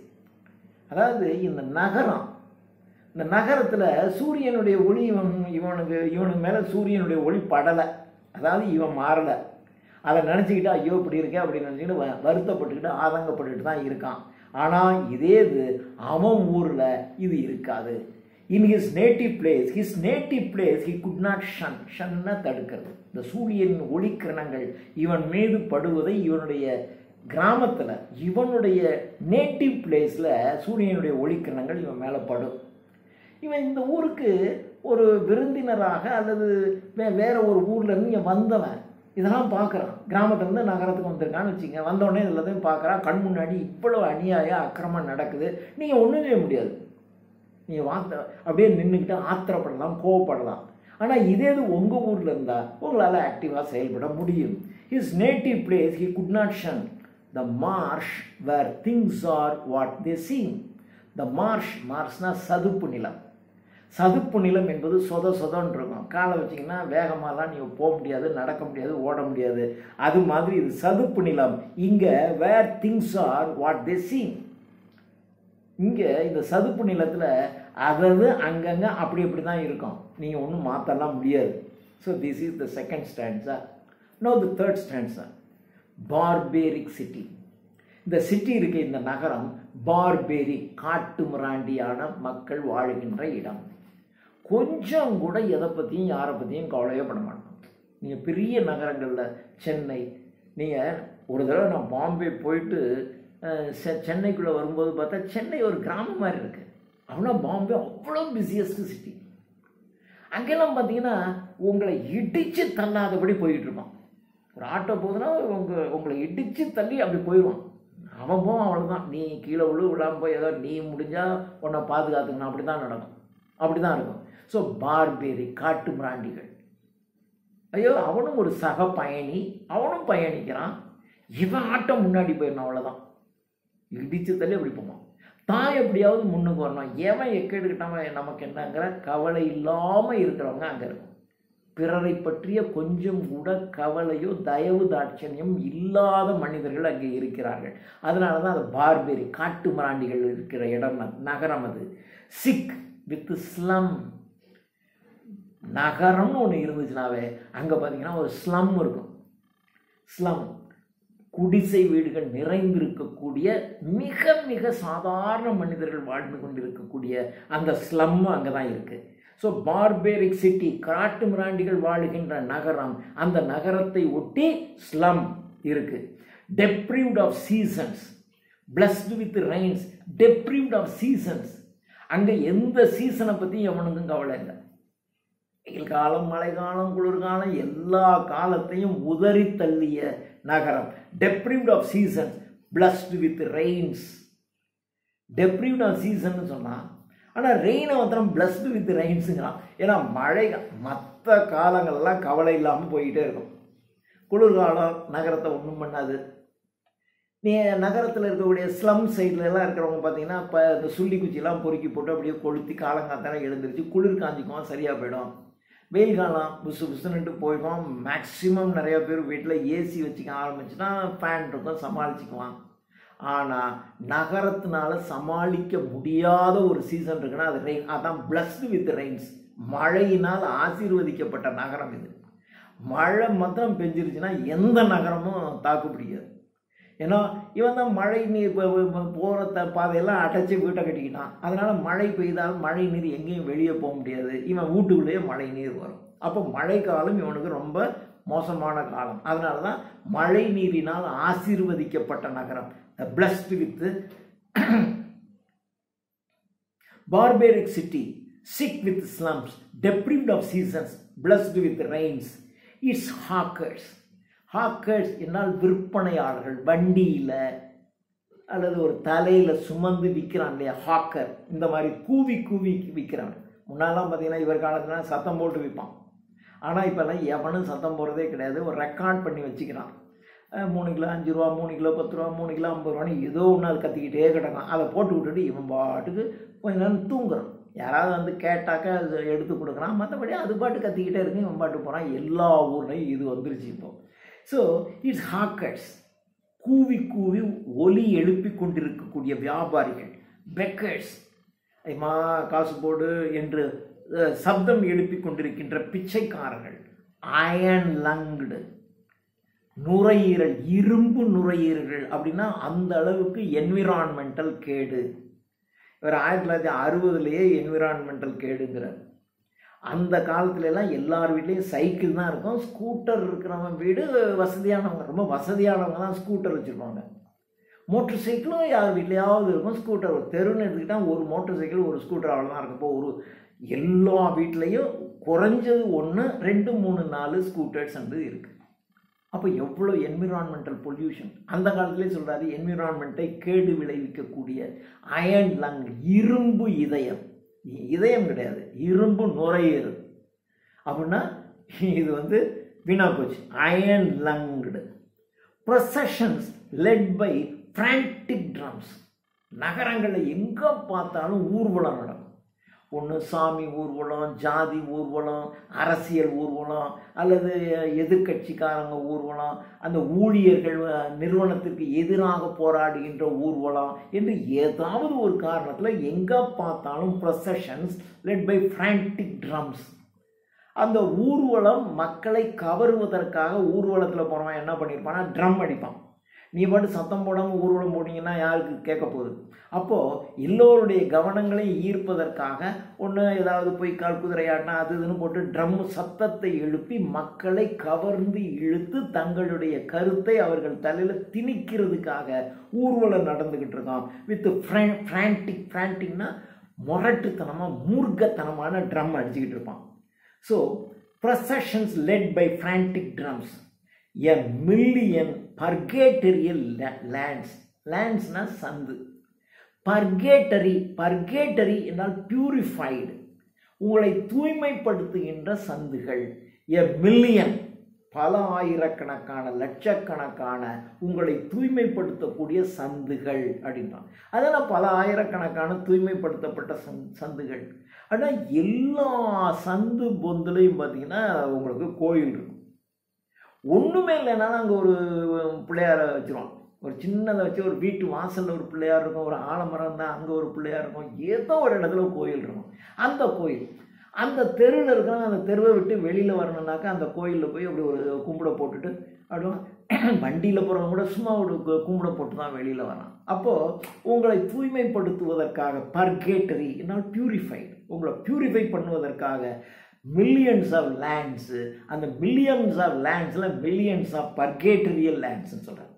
அதாவது இந்த நகரம் இந்த நகரத்தில் சூரியனுடைய ஒளி இவன் இவனுக்கு இவனுக்கு மேலே சூரியனுடைய ஒளி படலை அதாவது இவன் மாறலை அதை நினச்சிக்கிட்டு ஐயோ இப்படி இருக்கே அப்படின்னு நினச்சிக்கிட்டு வ- வருத்தப்பட்டுக்கிட்டு ஆதங்கப்பட்டுக்கிட்டு தான் இருக்கான் ஆனால் இதே இது அவன் ஊரில் இது இருக்காது in his native place his native place he could not shun ஷன்னா தடுக்கிறது இந்த சூரியனின் ஒளிக்கிரணங்கள் இவன் மீது படுவதை இவனுடைய கிராமத்தில் இவனுடைய நேட்டிவ் பிளேஸில் சூரியனுடைய ஒளிக்கிரணங்கள் இவன் மேலே படும் இவன் இந்த ஊருக்கு ஒரு விருந்தினராக அல்லது வே வேற ஒரு ஊர்ல இருந்து இங்கே வந்தவன் இதெல்லாம் பார்க்குறான் கிராமத்துலேருந்து நகரத்துக்கு வந்திருக்கான்னு வச்சுங்க வந்தோடனே எல்லாத்தையும் பார்க்குறான் கண் முன்னாடி இவ்வளோ அநியாய அக்கிரமம் நடக்குது நீங்கள் ஒன்றும் செய்ய முடியாது நீங்கள் வாத்த அப்படியே நின்றுக்கிட்டு ஆத்திரப்படலாம் கோவப்படலாம் ஆனால் இதே இது உங்கள் ஊரில் இருந்தால் உங்களால் ஆக்டிவாக செயல்பட முடியும் his native place he could not shun the marsh where things are what they seem the marsh மார்ஷ்னா சதுப்பு நிலம் சதுப்பு நிலம் என்பது சொத சொதன்னு இருக்கும் காலை வச்சிங்கன்னா வேகமாலாம் நீங்கள் போக முடியாது நடக்க முடியாது ஓட முடியாது அது மாதிரி இது சதுப்பு நிலம் இங்கே where things are what they seem இங்கே இந்த சதுப்பு நிலத்தில் அதாவது அங்கங்கே அப்படி அப்படி தான் இருக்கும் நீங்கள் ஒன்றும் மாற்றலாம் முடியாது so this is the second stanza no the third stanza barbaric city இந்த சிட்டி இருக்க இந்த நகரம் பார்பேரிக் காட்டு மிராண்டியான மக்கள் வாழுகின்ற இடம் கொஞ்சம் கூட எதை பற்றியும் யாரை பற்றியும் கவலையே பண்ண மாட்டோம் நீங்கள் பெரிய நகரங்களில் சென்னை நீங்கள் ஒரு தடவை நான் பாம்பே போயிட்டு அஹ், செ- சென்னைக்குள்ளே வரும்போது பார்த்தா சென்னை ஒரு கிராமம் மாதிரி இருக்குது அப்படின்னா பாம்பே அவ்வளோ பிஸியஸ்ட் சிட்டி அங்கெல்லாம் பார்த்தீங்கன்னா உங்களை இடித்து தள்ளாதபடி போயிட்டு இருப்பான் ஒரு ஆட்டோ போகுதுன்னா உங்கள் உங்களை இடித்து தள்ளி அப்படி போயிடுவான் அவன் போவான் அவ்வளோதான் நீ கீழே விழு விழாமல் போய் ஏதோ நீ முடிஞ்சால் உன்னை பாதுகாத்துக்கணும் அப்படி தான் நடக்கும் அப்படி தான் இருக்கும் ஸோ பார்பேரி காட்டு மிராண்டிகள் ஐயோ அவனும் ஒரு சக பயணி அவனும் பயணிக்கிறான் இவன் ஆட்டம் முன்னாடி போயிடணும் அவ்வளோதான் இடிச்சு தள்ளி அப்படி போவான் தான் எப்படியாவது முன்னுக்கு வரணும் எவன் எக்கெடுக்கிட்டாம நமக்கு என்னங்கிற கவலை இல்லாமல் இருக்கிறவங்க அங்கே இருக்கும் பிறரை பற்றிய கொஞ்சம் கூட கவலையோ தயவு தாட்சணியம் இல்லாத மனிதர்கள் அங்கே இருக்கிறார்கள் அதனால தான் அது பார்பெரி காட்டு மிராண்டிகள் இருக்கிற இடம் அது, நகரம் அது சிக் வித் ஸ்லம் நகரம்னு ஒன்று இருந்துச்சுனாவே அங்கே பார்த்தீங்கன்னா ஒரு ஸ்லம் இருக்கும் ஸ்லம் குடிசை வீடுகள் நிறைந்திருக்கக்கூடிய மிக மிக சாதாரண மனிதர்கள் வாழ்ந்து கொண்டிருக்கக்கூடிய அந்த ஸ்லம் அங்கே தான் இருக்குது ஸோ பார்பேரிக் சிட்டி காட்டு மிராண்டிகள் வாழுகின்ற நகரம் அந்த நகரத்தை ஒட்டி ஸ்லம் இருக்கு deprived of seasons blessed with rains deprived of seasons அங்கே எந்த சீசனை பற்றி எவனுக்கும் கவலை இல்லை வெயில் காலம் மழை காலம் குளிர்காலம் எல்லா காலத்தையும் உதறி தள்ளிய நகரம் deprived of season blessed with rains deprived of season சொன்னால் ஆனால் ரெயினை மாத்திரம் blessed வித் ரெயின்ஸுங்கிறான் ஏன்னா மழை மற்ற காலங்கள்லாம் கவலை இல்லாமல் போய்கிட்டே இருக்கும் குளிர்காலம் நகரத்தை ஒன்றும் பண்ணாது நீ நகரத்தில் இருக்கக்கூடிய ஸ்லம் சைடில் எல்லாம் இருக்கிறவங்க பார்த்தீங்கன்னா இப்போ இந்த சுள்ளி குச்சிலாம் பொறுக்கி போட்டு அப்படியே கொளுத்தி காலங்காத்தால எழுந்திருச்சு குளிர் காஞ்சிக்குவோம் சரியாக போயிடும் வெயில் காலம் புசு புசுன்னுட்டு போயிடும் மேக்ஸிமம் நிறைய பேர் வீட்டில் ஏசி வச்சுக்க ஆரம்பிச்சுன்னா ஃபேன் இருக்கும் சமாளிச்சுக்குவான் ஆனால் நகரத்தினால சமாளிக்க முடியாத ஒரு சீசன் இருக்குன்னா அது ரெயின் அதான் blessed வித் ரெயின்ஸ் மழையினால் ஆசீர்வதிக்கப்பட்ட நகரம் இது மழை மாத்திரம் பெஞ்சிருச்சுன்னா எந்த நகரமும் தாக்கு பிடிக்காது ஏன்னா இவன் தான் மழை நீர் போகிற த பாதையெல்லாம் அடைச்சி வீட்டை கட்டிக்கிட்டான் அதனால் மழை பெய்தால் மழை நீர் எங்கேயும் வெளியே போக முடியாது இவன் வீட்டுக்குள்ளேயே மழை நீர் வரும் அப்போ மழை காலம் இவனுக்கு ரொம்ப மோசமான காலம் அதனால தான் மழை நீரினால் ஆசீர்வதிக்கப்பட்ட நகரம் blessed வித் barbaric city, sick with slums, deprived of seasons, blessed with rains. Its hawkers. Hawkers என்னால் விற்பனையாளர்கள் வண்டியில் அல்லது ஒரு தலையில் சுமந்து விற்கிறான் இல்லையா ஹாக்கர் இந்த மாதிரி கூவி கூவி விற்கிறான் முன்னாலாம் பார்த்தீங்கன்னா இவர் காலத்துல சத்தம் போட்டு விற்பான் ஆனால் இப்போல்லாம் எவனும் சத்தம் போடுறதே கிடையாது ஒரு ரெக்கார்ட் பண்ணி வச்சுக்கிறான் அஹ் மூணு கிலோ அஞ்சு ரூபா மூணு கிலோ பத்து ரூபா மூணு கிலோ ஐம்பது ரூபான்னு ஏதோ ஒன்று அது கத்திக்கிட்டே கிடக்கும் அதை போட்டு விட்டுட்டு இவன் பாட்டுக்கு கொஞ்ச நேரம் தூங்குறான் யாராவது வந்து கேட்டாக்கா அது எடுத்து கொடுக்குறான் மற்றபடி அது பாட்டு கத்திக்கிட்டே இருக்கு இவன் பாட்டு போகிறான் எல்லா ஊர்லேயும் இது வந்துருச்சு இப்போ ஸோ இட்ஸ் ஹாக்கர்ஸ் கூவி கூவி ஒலி எழுப்பி கொண்டிருக்கக்கூடிய வியாபாரிகள் பெக்கர்ஸ் ஐமா காசு போடு என்று அஹ், சப்தம் எழுப்பி கொண்டிருக்கின்ற பிச்சைக்காரர்கள் அயன் லங்டு நுரையீரல் இரும்பு நுரையீரல்கள் அப்படின்னா அந்த அளவுக்கு என்விரான்மெண்டல் கேடு இவர் ஆயிரத்தி தொள்ளாயிரத்தி அறுபதுலேயே என்விரான்மெண்டல் கேடுங்கிறார் அந்த காலத்துல எல்லாம் எல்லார் வீட்லேயும் சைக்கிள் தான் இருக்கும் ஸ்கூட்டர் இருக்கிறவங்க வீடு வசதியானவங்க ரொம்ப வசதியானவங்க தான் ஸ்கூட்டர் வச்சுருப்பாங்க மோட்டர் சைக்கிளும் யார் வீட்லையாவது இருக்கும் ஸ்கூட்டர் ஒரு தெருன்னு எடுத்துக்கிட்டால் ஒரு மோட்டர் சைக்கிள் ஒரு ஸ்கூட்டர் அவ்வளோதான் இருக்கும் இப்போ ஒரு எல்லா வீட்லேயும் குறைஞ்சது ஒன்று ரெண்டு மூணு நாலு ஸ்கூட்டர்ஸ் வந்து இருக்குது அப்போ எவ்வளோ என்விரான்மெண்டல் பொல்யூஷன் அந்த காலத்திலே சொல்கிறாரு என்விரான்மெண்ட்டை கேடு விளைவிக்கக்கூடிய அயன் லங் இரும்பு இதயம் இ- இதயம் கிடையாது இரும்பு நுரையீரல் அப்படின்னா இது வந்து வீணா போச்சு iron lunged processions led by frantic drums நகரங்களில் எங்கே பார்த்தாலும் ஊர்வலம் நடக்கும் ஒன்று சாமி ஊர்வலம் ஜாதி ஊர்வலம் அரசியல் ஊர்வலம் அல்லது எதிர்க்கட்சிக்காரங்க ஊர்வலம் அந்த ஊழியர்கள் அஹ், நிறுவனத்திற்கு எதிராக போராடுகின்ற ஊர்வலம் என்று ஏதாவது ஒரு காரணத்தில் எங்கே பார்த்தாலும் processions led by frantic drums அந்த ஊர்வலம் மக்களை கவருவதற்காக ஊர்வலத்தில் போகிறவன் என்ன பண்ணியிருப்பான்னா ட்ரம் அடிப்பான் நீ பாட்டு சத்தம் போடாமல் ஊர்வலம் போனீங்கன்னா யாருக்கு கேட்க போகுது அப்போது எல்லோருடைய கவனங்களையும் ஈர்ப்பதற்காக ஒன்று ஏதாவது போய் கால் குதிரையாட்டினா அது இதுன்னு போட்டு ட்ரம் சத்தத்தை எழுப்பி மக்களை கவர்ந்து இழுத்து தங்களுடைய கருத்தை அவர்கள் தலையில் திணிக்கிறதுக்காக ஊர்வலம் நடந்துக்கிட்டு இருக்கான் வித் ஃப்ரான்டிக் ஃப்ரான்டிக்னா முரட்டுத்தனமாக மூர்க்கத்தனமான ட்ரம் அடிச்சுக்கிட்டு இருப்பான் ஸோ processions led by frantic drums a million purgatorial la- lands landsனா சந்து பர்கேட்டரி பர்கேட்டரி என்றால் பியூரிஃபைடு உங்களை தூய்மைப்படுத்துகின்ற சந்துகள் எ மில்லியன் பல ஆயிரக்கணக்கான லட்சக்கணக்கான உங்களை தூய்மைப்படுத்தக்கூடிய சந்துகள் அப்படின்றான் அதெல்லாம் பல ஆயிரக்கணக்கான தூய்மைப்படுத்தப்பட்ட சந் சந்துகள் ஆனால் எல்லா சந்து பொந்துலையும் பார்த்தீங்கன்னா உங்களுக்கு கோயில் இருக்கும் ஒன்றுமே இல்லைனாலும் அங்கே ஒரு பிள்ளையாரை வச்சுருவான் ஒரு சின்னதை வச்சு ஒரு வீட்டு வாசலில் ஒரு பிள்ளையார் இருக்கும் ஒரு ஆலமரம் தான் அங்கே ஒரு பிள்ளையார் இருக்கும் ஏதோ ஒரு இடத்துல ஒரு கோயில் இருக்கும் அந்த கோயில் அந்த தெருவில் இருக்கிறவங்க அந்த தெருவை விட்டு வெளியில் வரணுன்னாக்கா அந்த கோயிலில் போய் அப்படி ஒரு கும்பிட போட்டுட்டு அப்படியே வண்டியில் போகிறவங்க கூட சும்மா ஒரு கு- கும்பிட போட்டு தான் வெளியில் வரான் அப்போது உங்களை தூய்மைப்படுத்துவதற்காக பர்கேட்டரி என்னால் பியூரிஃபைடு உங்களை பியூரிஃபை பண்ணுவதற்காக மில்லியன்ஸ் ஆஃப் லேண்ட்ஸு அந்த மில்லியன்ஸ் ஆஃப் லேண்ட்ஸில் மில்லியன்ஸ் ஆஃப் பர்கேட்டரியல் லேண்ட்ஸ்னு சொல்கிறாங்க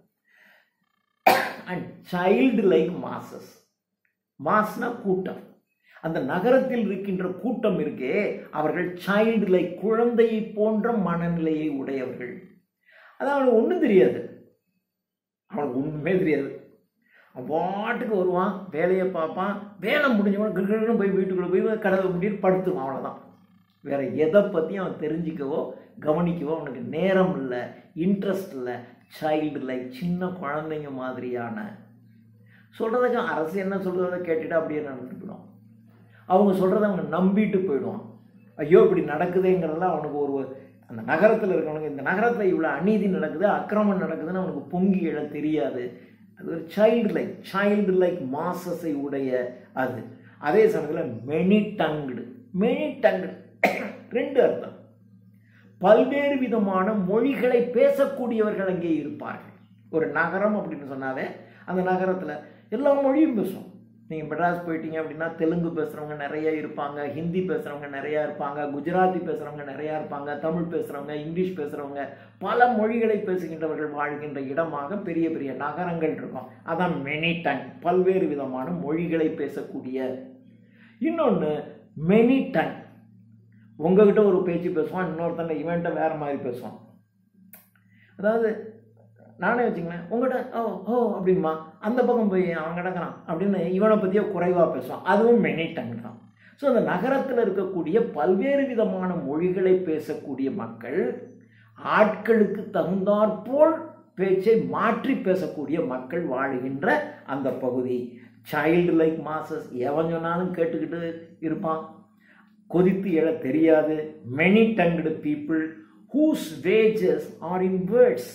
அண்ட் சைல்டு லைக் மாசஸ் மாஸ்னா கூட்டம் அந்த நகரத்தில் இருக்கின்ற கூட்டம் இருக்கே அவர்கள் சைல்டு லைக் குழந்தையை போன்ற மனநிலையை உடையவர்கள் அதான் அவனுக்கு ஒன்றும் தெரியாது அவனுக்கு ஒன்றுமே தெரியாது அவன் பாட்டுக்கு வருவான் வேலையை பார்ப்பான் வேலை முடிஞ்சவன கிருன்னு போய் வீட்டுக்குள்ளே போய் கதவை முடிட்டு படுத்துருவான் அவ்வளோதான் வேற எதை பற்றியும் அவன் தெரிஞ்சுக்கவோ கவனிக்கவோ அவனுக்கு நேரம் இல்லை இன்ட்ரெஸ்ட் இல்லை சைல்டு லைக் சின்ன குழந்தைங்க மாதிரியான சொல்கிறதுக்கு அரசு என்ன சொல்கிறத கேட்டுட்டு அப்படியே நடந்துட்டு போயிடும் அவங்க சொல்கிறத அவங்க நம்பிட்டு போயிடுவான் ஐயோ இப்படி நடக்குதுங்கிறதுல அவனுக்கு ஒரு அந்த நகரத்தில் இருக்கவனுக்கு இந்த நகரத்தில் இவ்வளோ அநீதி நடக்குது அக்கிரமம் நடக்குதுன்னு அவனுக்கு பொங்கி எழ தெரியாது அது ஒரு சைல்டு லைக் சைல்டு லைக் மாசஸை உடைய அது அதே சமயத்தில் மெனி டங்டு மெனி டங்டு ரெண்டு அர்த்தம் பல்வேறு விதமான மொழிகளை பேசக்கூடியவர்கள் அங்கே இருப்பார்கள் ஒரு நகரம் அப்படின்னு சொன்னாலே அந்த நகரத்தில் எல்லா மொழியும் பேசும் நீங்கள் மெட்ராஸ் போயிட்டீங்க அப்படின்னா தெலுங்கு பேசுகிறவங்க நிறைய இருப்பாங்க ஹிந்தி பேசுகிறவங்க நிறையா இருப்பாங்க குஜராத்தி பேசுகிறவங்க நிறையா இருப்பாங்க தமிழ் பேசுகிறவங்க இங்கிலீஷ் பேசுகிறவங்க பல மொழிகளை பேசுகின்றவர்கள் வாழ்கின்ற இடமாக பெரிய பெரிய நகரங்கள் இருக்கும் அதான் மெனி டன் பல்வேறு விதமான மொழிகளை பேசக்கூடிய இன்னொன்று மெனி டன் உங்ககிட்ட ஒரு பேச்சு பேசுவான் இன்னொருத்தன் இவன்ட்ட வேற மாதிரி பேசுவான் அதாவது நானே வச்சுங்களேன் உங்கள்கிட்ட ஓ ஓ அப்படிமா அந்த பக்கம் போய் அவன் கிடக்கிறான் அப்படின்னு இவனை பற்றியோ குறைவாக பேசுவான் அதுவும் மெனி டங் தான் ஸோ அந்த நகரத்தில் இருக்கக்கூடிய பல்வேறு விதமான மொழிகளை பேசக்கூடிய மக்கள் ஆட்களுக்கு தகுந்தாற்போல் பேச்சை மாற்றி பேசக்கூடிய மக்கள் வாழுகின்ற அந்த பகுதி சைல்டு லைக் மாசஸ் எவன் சொன்னாலும் கேட்டுக்கிட்டு இருப்பான் கொதித்து எழ தெரியாது many tongued people whose wages are in words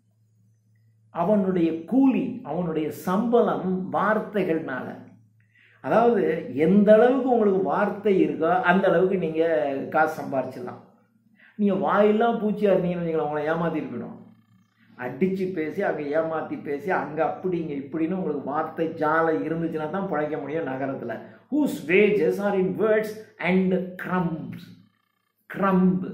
அவனுடைய கூலி அவனுடைய சம்பளம் வார்த்தைகள்னால அதாவது எந்த அளவுக்கு உங்களுக்கு வார்த்தை இருக்கோ அந்த அளவுக்கு நீங்கள் காசு சம்பாரிச்சிடலாம் நீங்கள் வாயெல்லாம் பூச்சியாக இருந்தீங்கன்னு வச்சுக்கலாம் உங்களை ஏமாற்றிட்டு போயிடும் அடித்து பேசி அங்கே ஏமாற்றி பேசி அங்கே அப்படி இங்கே இப்படின்னு உங்களுக்கு வார்த்தை ஜாலம் இருந்துச்சுன்னா தான் பிழைக்க முடியும் நகரத்தில் whose wages are in words and crumbs crumb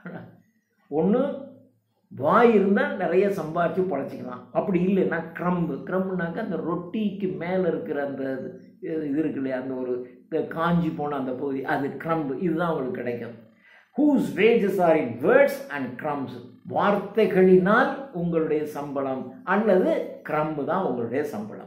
ஒன்று வாய் இருந்தால் நிறைய சம்பாரித்து பொழைச்சிக்கலாம் அப்படி இல்லைன்னா க்ரம்பு க்ரம்புனாக்கா அந்த ரொட்டிக்கு மேலே இருக்கிற அந்த இது இது இருக்கு இல்லையா அந்த ஒரு க- காஞ்சி போன அந்த பகுதி அது க்ரம்பு இதுதான் உங்களுக்கு கிடைக்கும் whose wages are in words and crumbs வார்த்தைகளினால் உங்களுடைய சம்பளம் அல்லது க்ரம்பு தான் உங்களுடைய சம்பளம்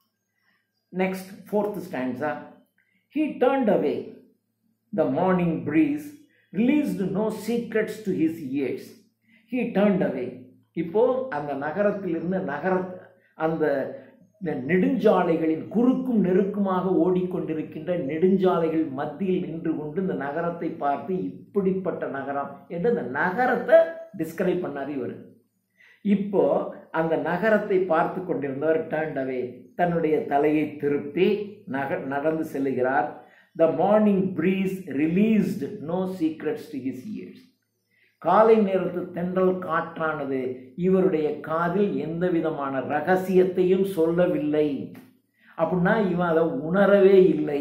next fourth stanza he turned away the morning breeze released no secrets to his ears. He turned away. இப்போ அந்த நகரத்திலிருந்து நகர அந்த இந்த நெடுஞ்சாலைகளின் குறுக்கும் நெருக்குமாக ஓடிக்கொண்டிருக்கின்ற நெடுஞ்சாலைகள் மத்தியில் நின்று கொண்டு இந்த நகரத்தை பார்த்து இப்படிப்பட்ட நகரம் என்று அந்த நகரத்தை டிஸ்கிரைப் பண்ணார் இவர் இப்போ அந்த நகரத்தை பார்த்து கொண்டிருந்தவர் டர்ன்ட் அவே தன்னுடைய தலையை திருப்பி நக நடந்து செல்லுகிறார் the morning breeze released no secrets to his ears காலை நேரத்து தென்றல் காற்றானது இவருடைய காதில் எந்த விதமான ரகசியத்தையும் சொல்லவில்லை அப்படின்னா இவன் அதை உணரவே இல்லை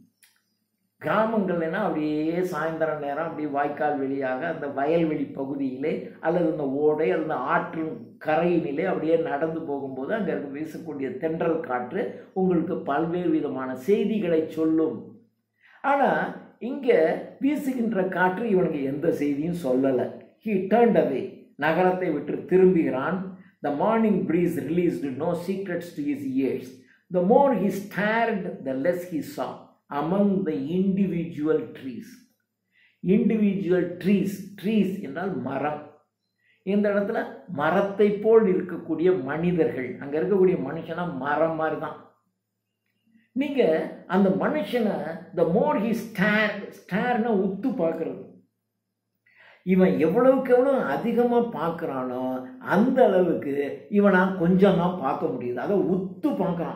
கிராமங்கள்னா அப்படியே சாயந்தரம் நேரம் அப்படியே வாய்க்கால் வெளியாக அந்த வயல்வெளி பகுதியிலே அல்லது இந்த ஓடை அல்லது ஆற்றின் கரையினிலே அப்படியே நடந்து போகும்போது அங்கே இருக்க வீசக்கூடிய தென்றல் காற்று உங்களுக்கு பல்வேறு விதமான செய்திகளை சொல்லும் ஆனால் இங்கே வீசுகின்ற காற்று இவனுக்கு எந்த செய்தியும் சொல்லலை ஹி டர்ன்ட் அவே நகரத்தை விட்டு திரும்புகிறான் the morning breeze released no secrets to his ears the more he start the less he saw among the individual trees individual trees trees என்றால் மரம் இந்த இடத்துல மரத்தை போல் இருக்கக்கூடிய மனிதர்கள் அங்கே இருக்கக்கூடிய மனுஷனா மரம் மாதிரி தான் நீங்கள் அந்த மனுஷனை த மோர் ஹி ஸ்டார் ஸ்டார்னா உத்து பார்க்கறது இவன் எவ்வளவுக்கு எவ்வளோ அதிகமாக பார்க்குறானோ அந்த அளவுக்கு இவனா கொஞ்சம் தான் பார்க்க முடியுது அதை உத்து பார்க்குறான்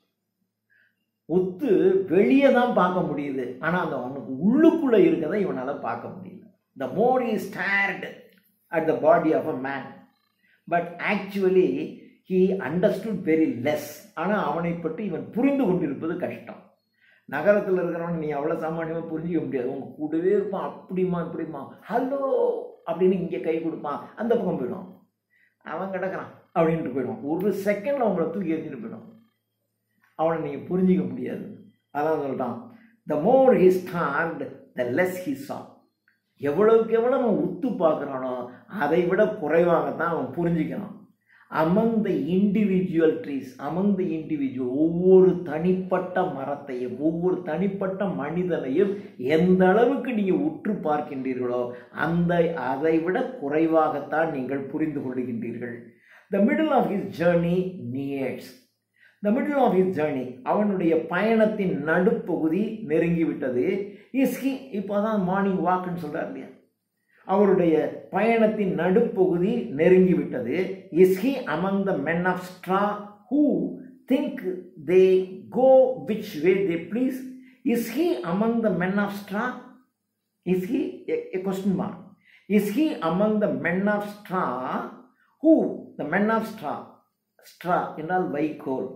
உத்து வெளியே தான் பார்க்க முடியுது ஆனால் அந்த அவனுக்கு உள்ளுக்குள்ளே இருக்கதை இவனால் பார்க்க முடியல the more is start at the body of a man but actually he understood very less ஆனால் அவனை பற்றி இவன் புரிந்து கொண்டிருப்பது கஷ்டம் நகரத்தில் இருக்கிறவன் நீ அவ்வளோ சாமானியமாக புரிஞ்சிக்க முடியாது உங்க கூடவே இருப்பான் அப்படிமா இப்படிமா ஹலோ அப்படின்னு இங்கே கை கொடுப்பான் அந்த பக்கம் போயிடும் அவன் கிடக்குறான் அப்படின்ட்டு போயிடும் ஒரு செகண்டில் அவங்கள தூக்கி எறிஞ்சிட்டு போயிடும் அவனை நீங்கள் புரிஞ்சிக்க முடியாது அதான் சொல்லிட்டான் the more he stand the less he saw எவ்வளவுக்கு எவ்வளோ அவன் உத்து பார்க்குறானோ அதை விட குறைவாகத்தான் அவன் புரிஞ்சுக்கிறான் among the individual trees among the individual ஒவ்வொரு தனிப்பட்ட மரத்தையும் ஒவ்வொரு தனிப்பட்ட மனிதனையும் எந்த அளவுக்கு நீங்கள் உற்று பார்க்கின்றீர்களோ அந்த அதை விட குறைவாகத்தான் நீங்கள் புரிந்து கொள்கின்றீர்கள் the middle of his journey nears the middle of his journey அவனுடைய பயணத்தின் நடுப்பகுதி நெருங்கிவிட்டது இஸ் ஹி இப்போ தான் மார்னிங் வாக்குன்னு சொல்கிறார் இல்லையா அவருடைய பயணத்தின் நடுப்பகுதி நெருங்கிவிட்டது is he among the men of straw who think they go which way they please is he among the men of straw is he a question mark is he among the men of straw who the men of straw straw என்றால் வைக்கோல்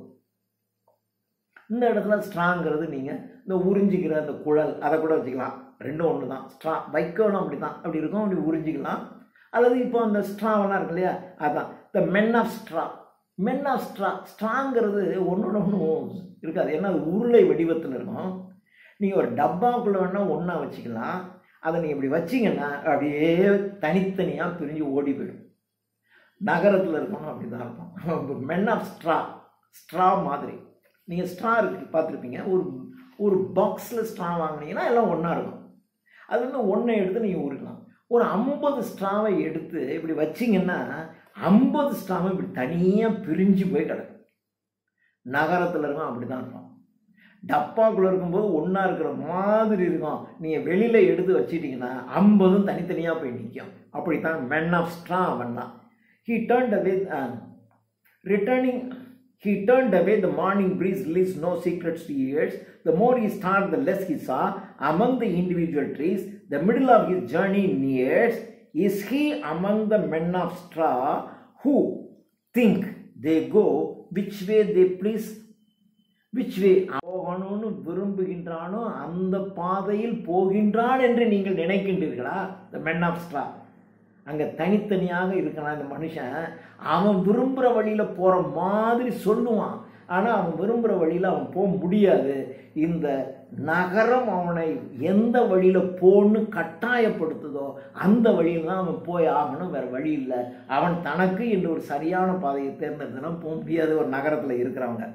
இந்த இடத்துல ஸ்ட்ராங்கிறது நீங்கள் இந்த உறிஞ்சிக்கிற அந்த குழல் அதை கூட வச்சுக்கலாம் ரெண்டும் ஒன்று தான் ஸ்ட்ரா வைக்கோலும் அப்படி தான் அப்படி இருக்கும் அப்படி உறிஞ்சிக்கலாம் அல்லது இப்போ அந்த ஸ்ட்ராவெல்லாம் இருக்கு இல்லையா அதான் the men of straw men of straw ஸ்ட்ராங்கிறது ஒன்றோட ஒன்று இருக்காது ஏன்னா அது உருளை வடிவத்தில் இருக்கும் நீங்கள் ஒரு டப்பாக்குள்ளே வேணால் ஒன்றா வச்சுக்கலாம் அதை நீங்கள் இப்படி வச்சிங்கன்னா அப்படியே தனித்தனியாக பிரிஞ்சு ஓடி போயிடும் நகரத்தில் இருக்கணும் அப்படி தான் இருக்கும் மென் ஆஃப் ஸ்ட்ரா ஸ்ட்ரா மாதிரி நீங்கள் ஸ்ட்ரா இருக்கு பார்த்துருப்பீங்க ஒரு ஒரு பாக்ஸில் ஸ்ட்ரா வாங்கினீங்கன்னா எல்லாம் ஒன்றா இருக்கும் அது வந்து ஒன்றை எடுத்து நீங்கள் ஊறிக்கலாம் ஒரு ஐம்பது ஸ்ட்ராவை எடுத்து இப்படி வச்சிங்கன்னா ஐம்பது ஸ்ட்ராவை இப்படி தனியாக பிரிஞ்சு போய் கிடக்கும் நகரத்தில் இருக்கும் அப்படி தான் இருக்கும் டப்பாக்குள்ளே இருக்கும்போது ஒன்றா இருக்கிற மாதிரி இருக்கும் நீங்கள் வெளியில் எடுத்து வச்சிட்டிங்கன்னா ஐம்பதும் தனித்தனியாக போய் நிற்கும் அப்படித்தான் மென் ஆஃப் ஸ்ட்ரா அவன் தான் he turned away returning He turned away the morning breeze leaves no secrets to ears. The more he started, the less he saw. Among the individual trees, the middle of his journey nears. Is he among the men of straw who think they go which way they please? which way போகணும்னு விரும்புகின்றானோ அந்த பாதையில் போகின்றான் என்று நீங்கள் நினைக்கின்றீர்களா த men of straw அங்கே தனித்தனியாக இருக்கலாம் இந்த மனுஷன் அவன் விரும்புகிற வழியில் போகிற மாதிரி சொல்லுவான் ஆனால் அவன் விரும்புகிற வழியில் அவன் போக முடியாது இந்த நகரம் அவனை எந்த வழியில் போன்னு கட்டாயப்படுத்துதோ அந்த வழியில் தான் அவன் போய் ஆகணும் வேறு வழி இல்லை அவன் தனக்கு என்று ஒரு சரியான பாதையை தேர்ந்தெடுத்தனா போக முடியாது ஒரு நகரத்தில் இருக்கிறவங்க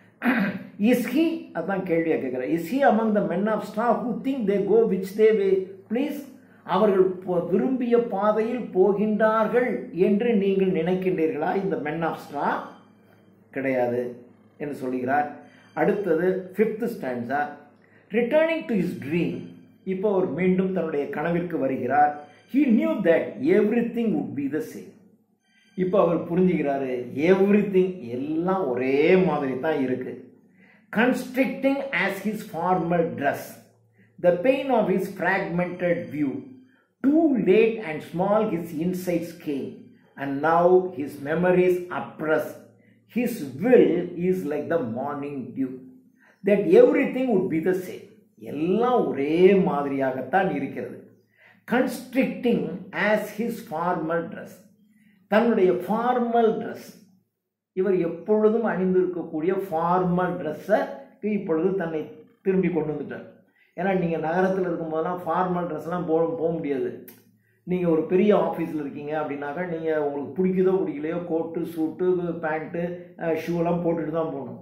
இஸ்ஹி அதான் கேள்வியாக கேட்குறேன் is he among the men of straw who think they go which they way please அவர்கள் போ- விரும்பிய பாதையில் போகின்றார்கள் என்று நீங்கள் நினைக்கின்றீர்களா இந்த மென் ஆஃப் ஸ்ட்ரா கிடையாது என்று சொல்லுகிறார் அடுத்தது fifth stanza returning to his dream இப்போ அவர் மீண்டும் தன்னுடைய கனவிற்கு வருகிறார் he knew that everything would be the same இப்போ அவர் புரிஞ்சுக்கிறாரு எவ்ரி எல்லாம் ஒரே மாதிரி தான் இருக்கு constricting as his former dress, the pain of his fragmented view. Too late and small his insights came, and now his memories oppressed. His will is like the morning dew, that everything would be the same. எல்லாம் ஒரே மாதிரியாகத்தான் இருக்கிறது constricting as his formal dress தன்னுடைய formal dress இவர் எப்பொழுதும் அணிந்திருக்கக்கூடிய formal ட்ரெஸ்ஸை இப்பொழுது தன்னை திரும்பி கொண்டு வந்துட்டார் ஏன்னா நீங்கள் நகரத்தில் இருக்கும்போதெல்லாம் ஃபார்மல் ட்ரெஸ்லாம் போக போக முடியாது நீங்கள் ஒரு பெரிய ஆஃபீஸில் இருக்கீங்க அப்படின்னாக்கா நீங்கள் உங்களுக்கு பிடிக்குதோ பிடிக்கலையோ கோட்டு சூட்டு பேண்ட்டு ஷூலாம் போட்டுட்டு தான் போகணும்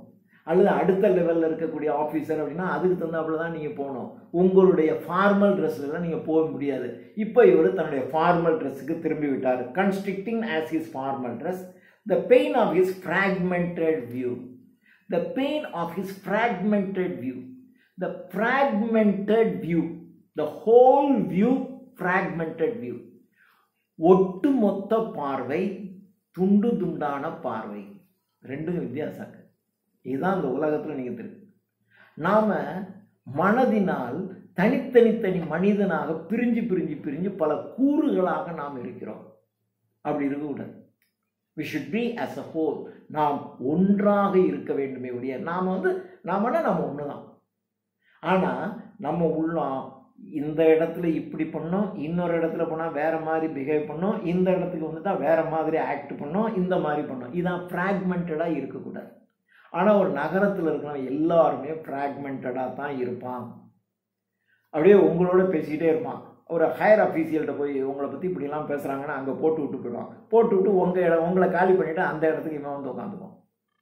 அல்லது அடுத்த லெவலில் இருக்கக்கூடிய ஆஃபீஸர் அப்படின்னா அதுக்கு தகுந்தாப்புல தான் நீங்கள் போகணும் உங்களுடைய ஃபார்மல் ட்ரெஸ்லாம் நீங்கள் போக முடியாது இப்போ இவர் தன்னுடைய ஃபார்மல் ட்ரெஸ்ஸுக்கு திரும்பி விட்டார் constricting as his formal dress the pain of his fragmented view the pain of his fragmented view the fragmented view the whole view fragmented view ஒட்டுமொத்த பார்வை துண்டு துண்டான பார்வை ரெண்டும் வித்தியாசம் இருக்கு இதுதான் இந்த உலகத்தில் நீங்கள் தெரியும் நாம் மனதினால் தனித்தனி தனி மனிதனாக பிரிஞ்சு பிரிஞ்சு பிரிஞ்சு பல கூறுகளாக நாம் இருக்கிறோம் அப்படி இருக்கக்கூடாது we should be as a whole நாம் ஒன்றாக இருக்க வேண்டுமே ஒழிய நாம் வந்து நாமனா நம்ம ஒன்று தான் ஆனால் நம்ம உள்ளம் இந்த இடத்துல இப்படி பண்ணோம் இன்னொரு இடத்துல போனால் வேற மாதிரி பிஹேவ் பண்ணோம் இந்த இடத்துக்கு வந்துட்டா வேற மாதிரி ஆக்ட் பண்ணோம் இந்த மாதிரி பண்ணோம் இதான் ஃப்ராக்மெண்டடாக இருக்கக்கூடாது ஆனால் ஒரு நகரத்தில் இருக்கிறவன் எல்லாருமே ஃப்ராக்மெண்டடாக தான் இருப்பான் அப்படியே உங்களோட பேசிக்கிட்டே இருப்பான் ஒரு ஹையர் அஃபீஷியல்கிட்ட போய் உங்களை பற்றி இப்படிலாம் பேசுகிறாங்கன்னா அங்கே போட்டு விட்டு போயிடுவான் போட்டு விட்டு உங்கள் இடம் உங்களை காலி பண்ணிவிட்டு அந்த இடத்துக்கு இவன் வந்து உட்காந்துக்குவான்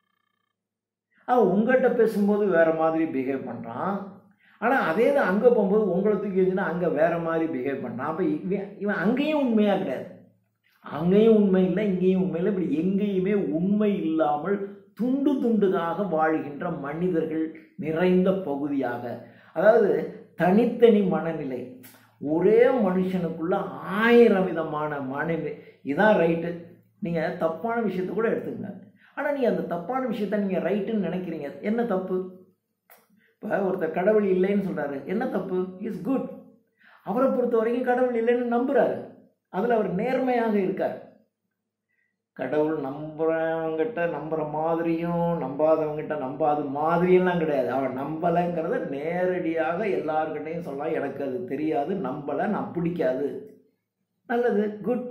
அவன் உங்கள்கிட்ட பேசும்போது வேறு மாதிரி பிஹேவ் பண்ணுறான் ஆனால் அதே தான் அங்கே போகும்போது உங்களை தூக்கி வச்சுன்னா அங்கே வேறு மாதிரி பிஹேவ் பண்ணுறான் அப்போ இவன் இவன் அங்கேயும் உண்மையாக கிடையாது அங்கேயும் உண்மை இல்லை இங்கேயும் உண்மை இல்லை இப்படி எங்கேயுமே உண்மை இல்லாமல் துண்டு துண்டுகாக வாழ்கின்ற மனிதர்கள் நிறைந்த பகுதியாக அதாவது தனித்தனி மனநிலை ஒரே மனுஷனுக்குள்ள ஆயிரம் விதமான மனநிலை இதான் ரைட்டு நீங்கள் தப்பான விஷயத்தை கூட எடுத்துக்கங்க ஆனால் நீங்கள் அந்த தப்பான விஷயத்த நீங்கள் ரைட்டுன்னு நினைக்கிறீங்க என்ன தப்பு இப்போ ஒருத்தர் கடவுள் இல்லைன்னு சொல்கிறாரு என்ன தப்பு இஸ் குட் அவரை பொறுத்த வரைக்கும் கடவுள் இல்லைன்னு நம்புகிறாரு அதில் அவர் நேர்மையாக இருக்கார் கடவுள் நம்புறவங்கிட்ட நம்புற மாதிரியும் நம்பாதவங்கிட்ட நம்பாத மாதிரியெல்லாம் கிடையாது அவன் நம்பலைங்கிறத நேரடியாக எல்லார்கிட்டையும் சொல்லலாம் எனக்கு அது தெரியாது நம்பலை நான் பிடிக்காது நல்லது குட்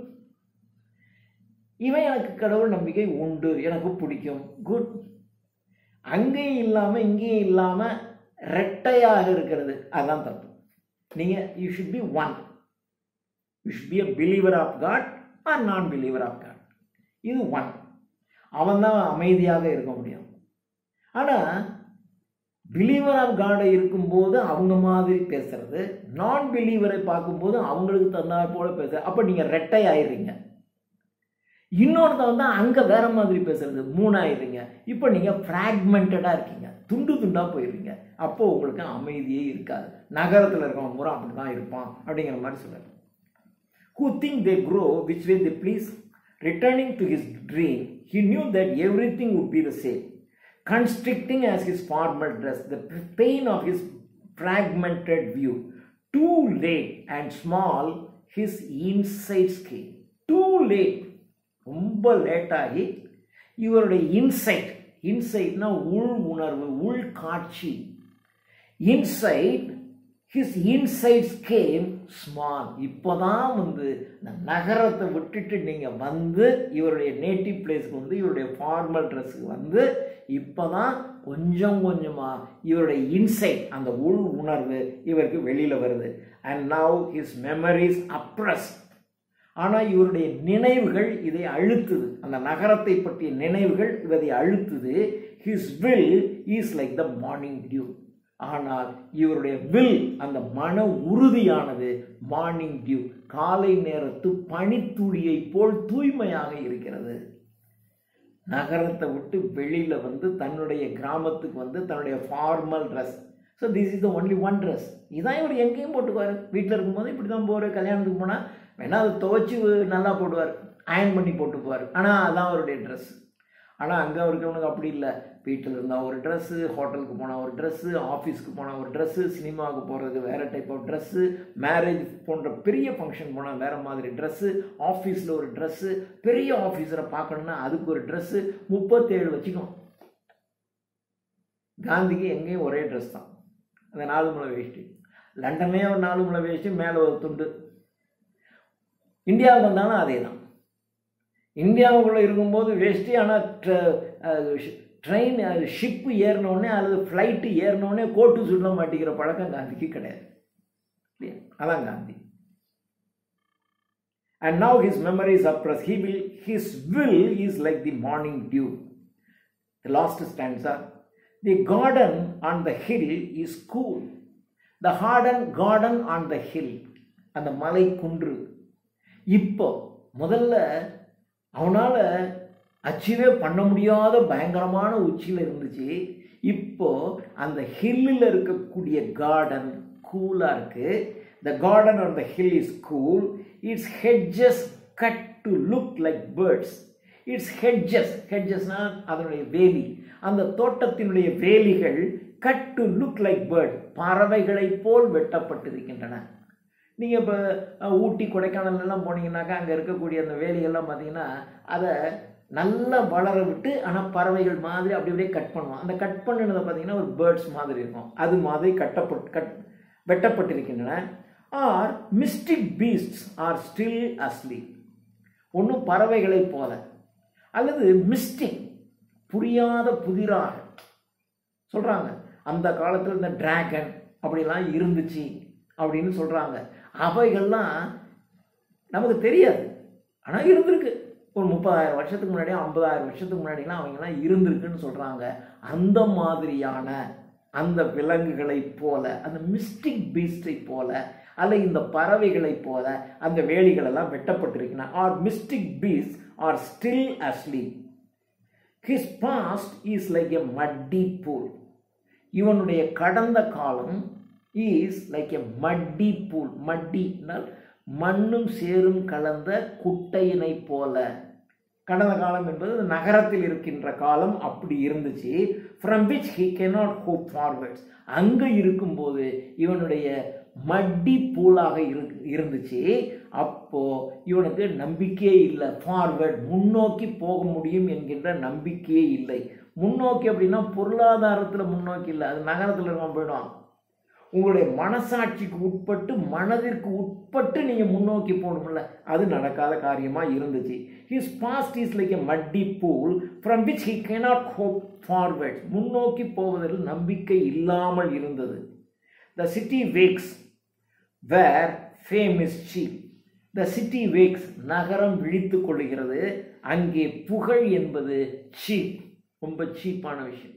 இவன் எனக்கு கடவுள் நம்பிக்கை உண்டு எனக்கு பிடிக்கும் குட் அங்கேயும் இல்லாமல் இங்கேயும் இல்லாமல் ரெட்டையாக இருக்கிறது அதுதான் தப்பு நீங்கள் you should be one you should be a believer of God or non believer of God இது ஒன் அவன் தான் அமைதியாக இருக்க முடியும் ஆனால் பிலீவர் ஆஃப் காடை இருக்கும்போது அவங்க மாதிரி பேசுறது நான் பிலீவரை பார்க்கும்போது அவங்களுக்கு தந்தாற் போல பேசுறது அப்போ நீங்கள் ரெட்டை ஆயிடுறீங்க இன்னொருத்தவன் தான் அங்கே வேற மாதிரி பேசுறது மூணாயிடுறீங்க இப்போ நீங்கள் ஃப்ராக்மெண்டடாக இருக்கீங்க துண்டு துண்டாக போயிடுறீங்க அப்போ உங்களுக்கு அமைதியே இருக்காது நகரத்தில் இருக்கவன் பூரா அப்படி தான் இருப்பான் அப்படிங்கிற மாதிரி சொல்லுறாரு who think they grow which way they please. Returning to his dream, he knew that everything would be the same. Constricting as his formal dress, the pain of his fragmented view, too late and small his insides came. Too late. ரொம்ப late ஆகி இவருடைய insight இன்சைட்னா உள் உணர்வு உள் காட்சி insight his insights came small இப்போதான் வந்து இந்த நகரத்தை விட்டுட்டு நீங்கள் வந்து இவருடைய நேட்டிவ் பிளேஸ்க்கு வந்து இவருடைய ஃபார்மல் ட்ரெஸ்ஸுக்கு வந்து இப்போ தான் கொஞ்சம் கொஞ்சமாக இவருடைய இன்சைட் அந்த உள் உணர்வு இவருக்கு வெளியில் வருது and now his memories oppress ஆனால் இவருடைய நினைவுகள் இதை அழுத்துது அந்த நகரத்தை பற்றிய நினைவுகள் இதை அழுத்துது his will is like the morning dew ஆனால் இவருடைய வில் அந்த மன உறுதியானது மார்னிங் டியூ காலை நேரத்து பனித்துளியை போல் தூய்மையாக இருக்கிறது நகரத்தை விட்டு வெளியில் வந்து தன்னுடைய கிராமத்துக்கு வந்து தன்னுடைய formal dress so this is the only one dress இதான் இவர் எங்கேயும் போட்டுக்குவார் வீட்டில் இருக்கும்போது இப்படி தான் போவார் கல்யாணத்துக்கு போனால் வேணால் அதை துவைச்சி நல்லா போடுவார் அயன் பண்ணி போட்டுக்குவார் ஆனால் அதான் அவருடைய ட்ரெஸ் ஆனால் அங்கே இருக்கிறவனுக்கு அப்படி இல்லை வீட்டில் இருந்தால் ஒரு ட்ரெஸ்ஸு ஹோட்டலுக்கு போனால் ஒரு ட்ரெஸ்ஸு ஆஃபீஸ்க்கு போனால் ஒரு ட்ரெஸ்ஸு சினிமாவுக்கு போகிறதுக்கு வேறு டைப் ஆஃப் ட்ரெஸ்ஸு மேரேஜ் போன்ற பெரிய ஃபங்க்ஷன் போனால் வேறு மாதிரி ட்ரெஸ்ஸு ஆஃபீஸில் ஒரு ட்ரெஸ்ஸு பெரிய ஆஃபீஸரை பார்க்கணுன்னா அதுக்கு ஒரு ட்ரெஸ்ஸு முப்பத்தேழு வச்சுக்கும் காந்திக்கு எங்கேயும் ஒரே ட்ரெஸ் தான் அந்த நாலு முளை வேஷ்டி லண்டனே ஒரு நாலு முளை வேஷ்டி மேலே ஒரு துண்டு இந்தியாவுக்கு வந்தாலும் அதே தான் இந்தியாவுக்குள்ளே இருக்கும்போது வேஷ்டி ஆனால் ட்ரெயின் ஷிப்பு ஏறினோடனே அல்லது ஃப்ளைட்டு ஏறினோடனே கோட்டு சுட மாட்டேங்கிற பழக்கம் காந்திக்கு கிடையாது இல்லையா அதான் Gandhi and now his memories oppress he will his will is like the morning dew the last stanza the garden on the hill is cool the garden garden on the hill அந்த மலை குன்று இப்போ முதல்ல அவனால் அச்சீவே பண்ண முடியாத பயங்கரமான உச்சியில் இருந்துச்சு இப்போ அந்த ஹில்லில் இருக்கக்கூடிய கார்டன் கூலாக இருக்குது the garden on the hill is cool its hedges cut to look like birds its hedges ஹெட்ஜஸ்னால் அதனுடைய வேலி அந்த தோட்டத்தினுடைய வேலிகள் cut to look like bird பறவைகளைப் போல் வெட்டப்பட்டிருக்கின்றன நீங்கள் இப்போ ஊட்டி கொடைக்கானல்லாம் போனீங்கன்னாக்கா அங்கே இருக்கக்கூடிய அந்த வேலிகள்லாம் பார்த்தீங்கன்னா அதை நல்லா வளர விட்டு ஆனால் பறவைகள் மாதிரி அப்படி அப்படியே கட் பண்ணுவோம் அந்த கட் பண்ணினதை பார்த்தீங்கன்னா ஒரு பேர்ட்ஸ் மாதிரி இருக்கும் அது மாதிரி கட்டப்பட்டு கட் வெட்டப்பட்டிருக்கின்றன are mystic beasts are still asleep ஒன்றும் பறவைகளைப் போல அல்லது மிஸ்டிக் புரியாத புதிராக சொல்கிறாங்க அந்த காலத்தில் இந்த டிராகன் அப்படிலாம் இருந்துச்சு அப்படின்னு சொல்கிறாங்க அவைகள்லாம் நமக்கு தெரியாது ஆனால் இருந்திருக்கு ஒரு முப்பதாயிரம் வருஷத்துக்கு முன்னாடி ஐம்பதாயிரம் வருஷத்துக்கு முன்னாடிலாம் அவங்கெல்லாம் இருந்திருக்குன்னு சொல்கிறாங்க அந்த மாதிரியான அந்த விலங்குகளைப் போல அந்த மிஸ்டிக் பீஸ்டை போல அல்ல இந்த பறவைகளைப் போல அந்த வேலிகளெல்லாம் வெட்டப்பட்டிருக்கின்றன are mystic beasts are still asleep his past is like a muddy pool இவனுடைய கடந்த காலம் is like a muddy pool மட்டினால் மண்ணும் சேரும் கலந்த குட்டையினை போல கடந்த காலம் என்பது நகரத்தில் இருக்கின்ற காலம் அப்படி இருந்துச்சு from which he cannot hope forwards அங்கே இருக்கும்போது இவனுடைய மட்டி பூலாக இரு இருந்துச்சு அப்போ இவனுக்கு நம்பிக்கையே இல்லை ஃபார்வர்ட் முன்னோக்கி போக முடியும் என்கின்ற நம்பிக்கையே இல்லை முன்னோக்கி அப்படின்னா பொருளாதாரத்தில் முன்னோக்கி இல்லை அது நகரத்தில் இருக்கான் போயிடும் உங்களுடைய மனசாட்சிக்கு உட்பட்டு மனதிற்கு உட்பட்டு நீங்கள் முன்னோக்கி போகணும்ல அது நடக்காத காரியமாக இருந்துச்சு his past is like a muddy pool from which he cannot hope forward முன்னோக்கி போவதில் நம்பிக்கை இல்லாமல் இருந்தது the city wakes where fame is cheap the city wakes நகரம் விழித்து கொள்கிறது அங்கே புகழ் என்பது சீப் ரொம்ப சீப்பான விஷயம்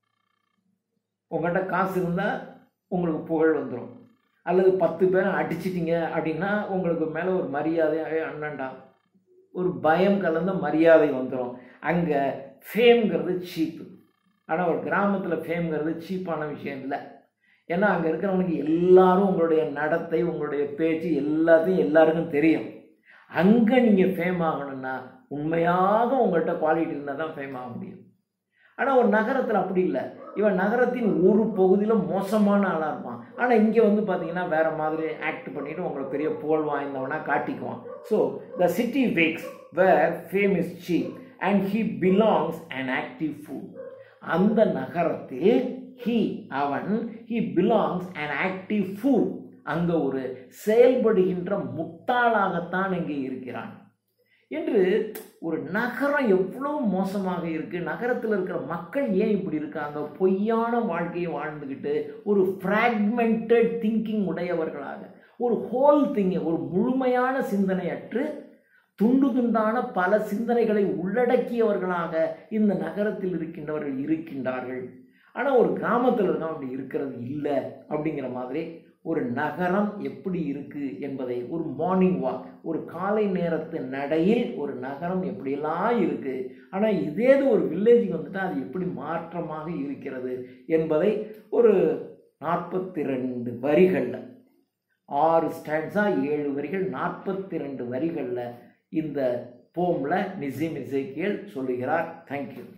உங்கள்கிட்ட காசு இருந்தால் உங்களுக்கு புகழ் வந்துடும் அல்லது பத்து பேரை அடிச்சிட்டிங்க அப்படின்னா உங்களுக்கு மேலே ஒரு மரியாதையாகவே அண்ணன்டா ஒரு பயம் கலந்த மரியாதை வந்துடும் அங்கே ஃபேம்ங்கிறது சீப்பு ஆனால் ஒரு கிராமத்தில் ஃபேம்ங்கிறது சீப்பான விஷயம் இல்லை ஏன்னா அங்கே இருக்கிறவனுக்கு எல்லாரும் உங்களுடைய நடத்தை உங்களுடைய பேச்சு எல்லாத்தையும் எல்லாருக்கும் தெரியும் அங்கே நீங்கள் ஃபேம் ஆகணும்னா உண்மையாக உங்கள்கிட்ட குவாலிட்டி இருந்தால் தான் ஃபேம் ஆக முடியும் ஆனால் ஒரு நகரத்தில் அப்படி இல்லை இவன் நகரத்தின் ஒரு பகுதியில் மோசமான ஆளாக இருப்பான் ஆனால் இங்கே வந்து பார்த்தீங்கன்னா வேறு மாதிரி ஆக்ட் பண்ணிவிட்டு உங்களை பெரிய புகழ் வாய்ந்தவனாக காட்டிக்குவான் so the city wakes where fame is cheap and he belongs and active foot அந்த நகரத்தில் ஹீ அவன் he belongs and active foot அங்கே ஒரு செயல்படுகின்ற முட்டாளாகத்தான் இங்கே இருக்கிறான் என்று ஒரு நகரம் எவ்வளோ மோசமாக இருக்குது நகரத்தில் இருக்கிற மக்கள் ஏன் இப்படி இருக்காங்க பொய்யான வாழ்க்கையை வாழ்ந்துக்கிட்டு ஒரு ஃப்ராக்மெண்டட் திங்கிங் உடையவர்களாக ஒரு ஹோல் திங்கை ஒரு முழுமையான சிந்தனையற்று துண்டு துண்டான பல சிந்தனைகளை உள்ளடக்கியவர்களாக இந்த நகரத்தில் இருக்கின்றவர்கள் இருக்கின்றார்கள் ஆனால் ஒரு கிராமத்தில் இருக்க அப்படி இருக்கிறது இல்லை அப்படிங்கிற மாதிரி ஒரு நகரம் எப்படி இருக்குது என்பதை ஒரு மார்னிங் வாக் ஒரு காலை நேரத்து நடையில் ஒரு நகரம் எப்படியெல்லாம் இருக்குது ஆனால் இதேது ஒரு வில்லேஜுக்கு வந்துட்டால் அது எப்படி மாற்றமாக இருக்கிறது என்பதை ஒரு நாற்பத்தி ரெண்டு வரிகளில் ஆறு ஸ்டாண்ட்ஸா ஏழு வரிகள் நாற்பத்தி ரெண்டு வரிகளில் இந்த போமில் நிசிம் இசைக்கியல் சொல்லுகிறார் தேங்க்யூ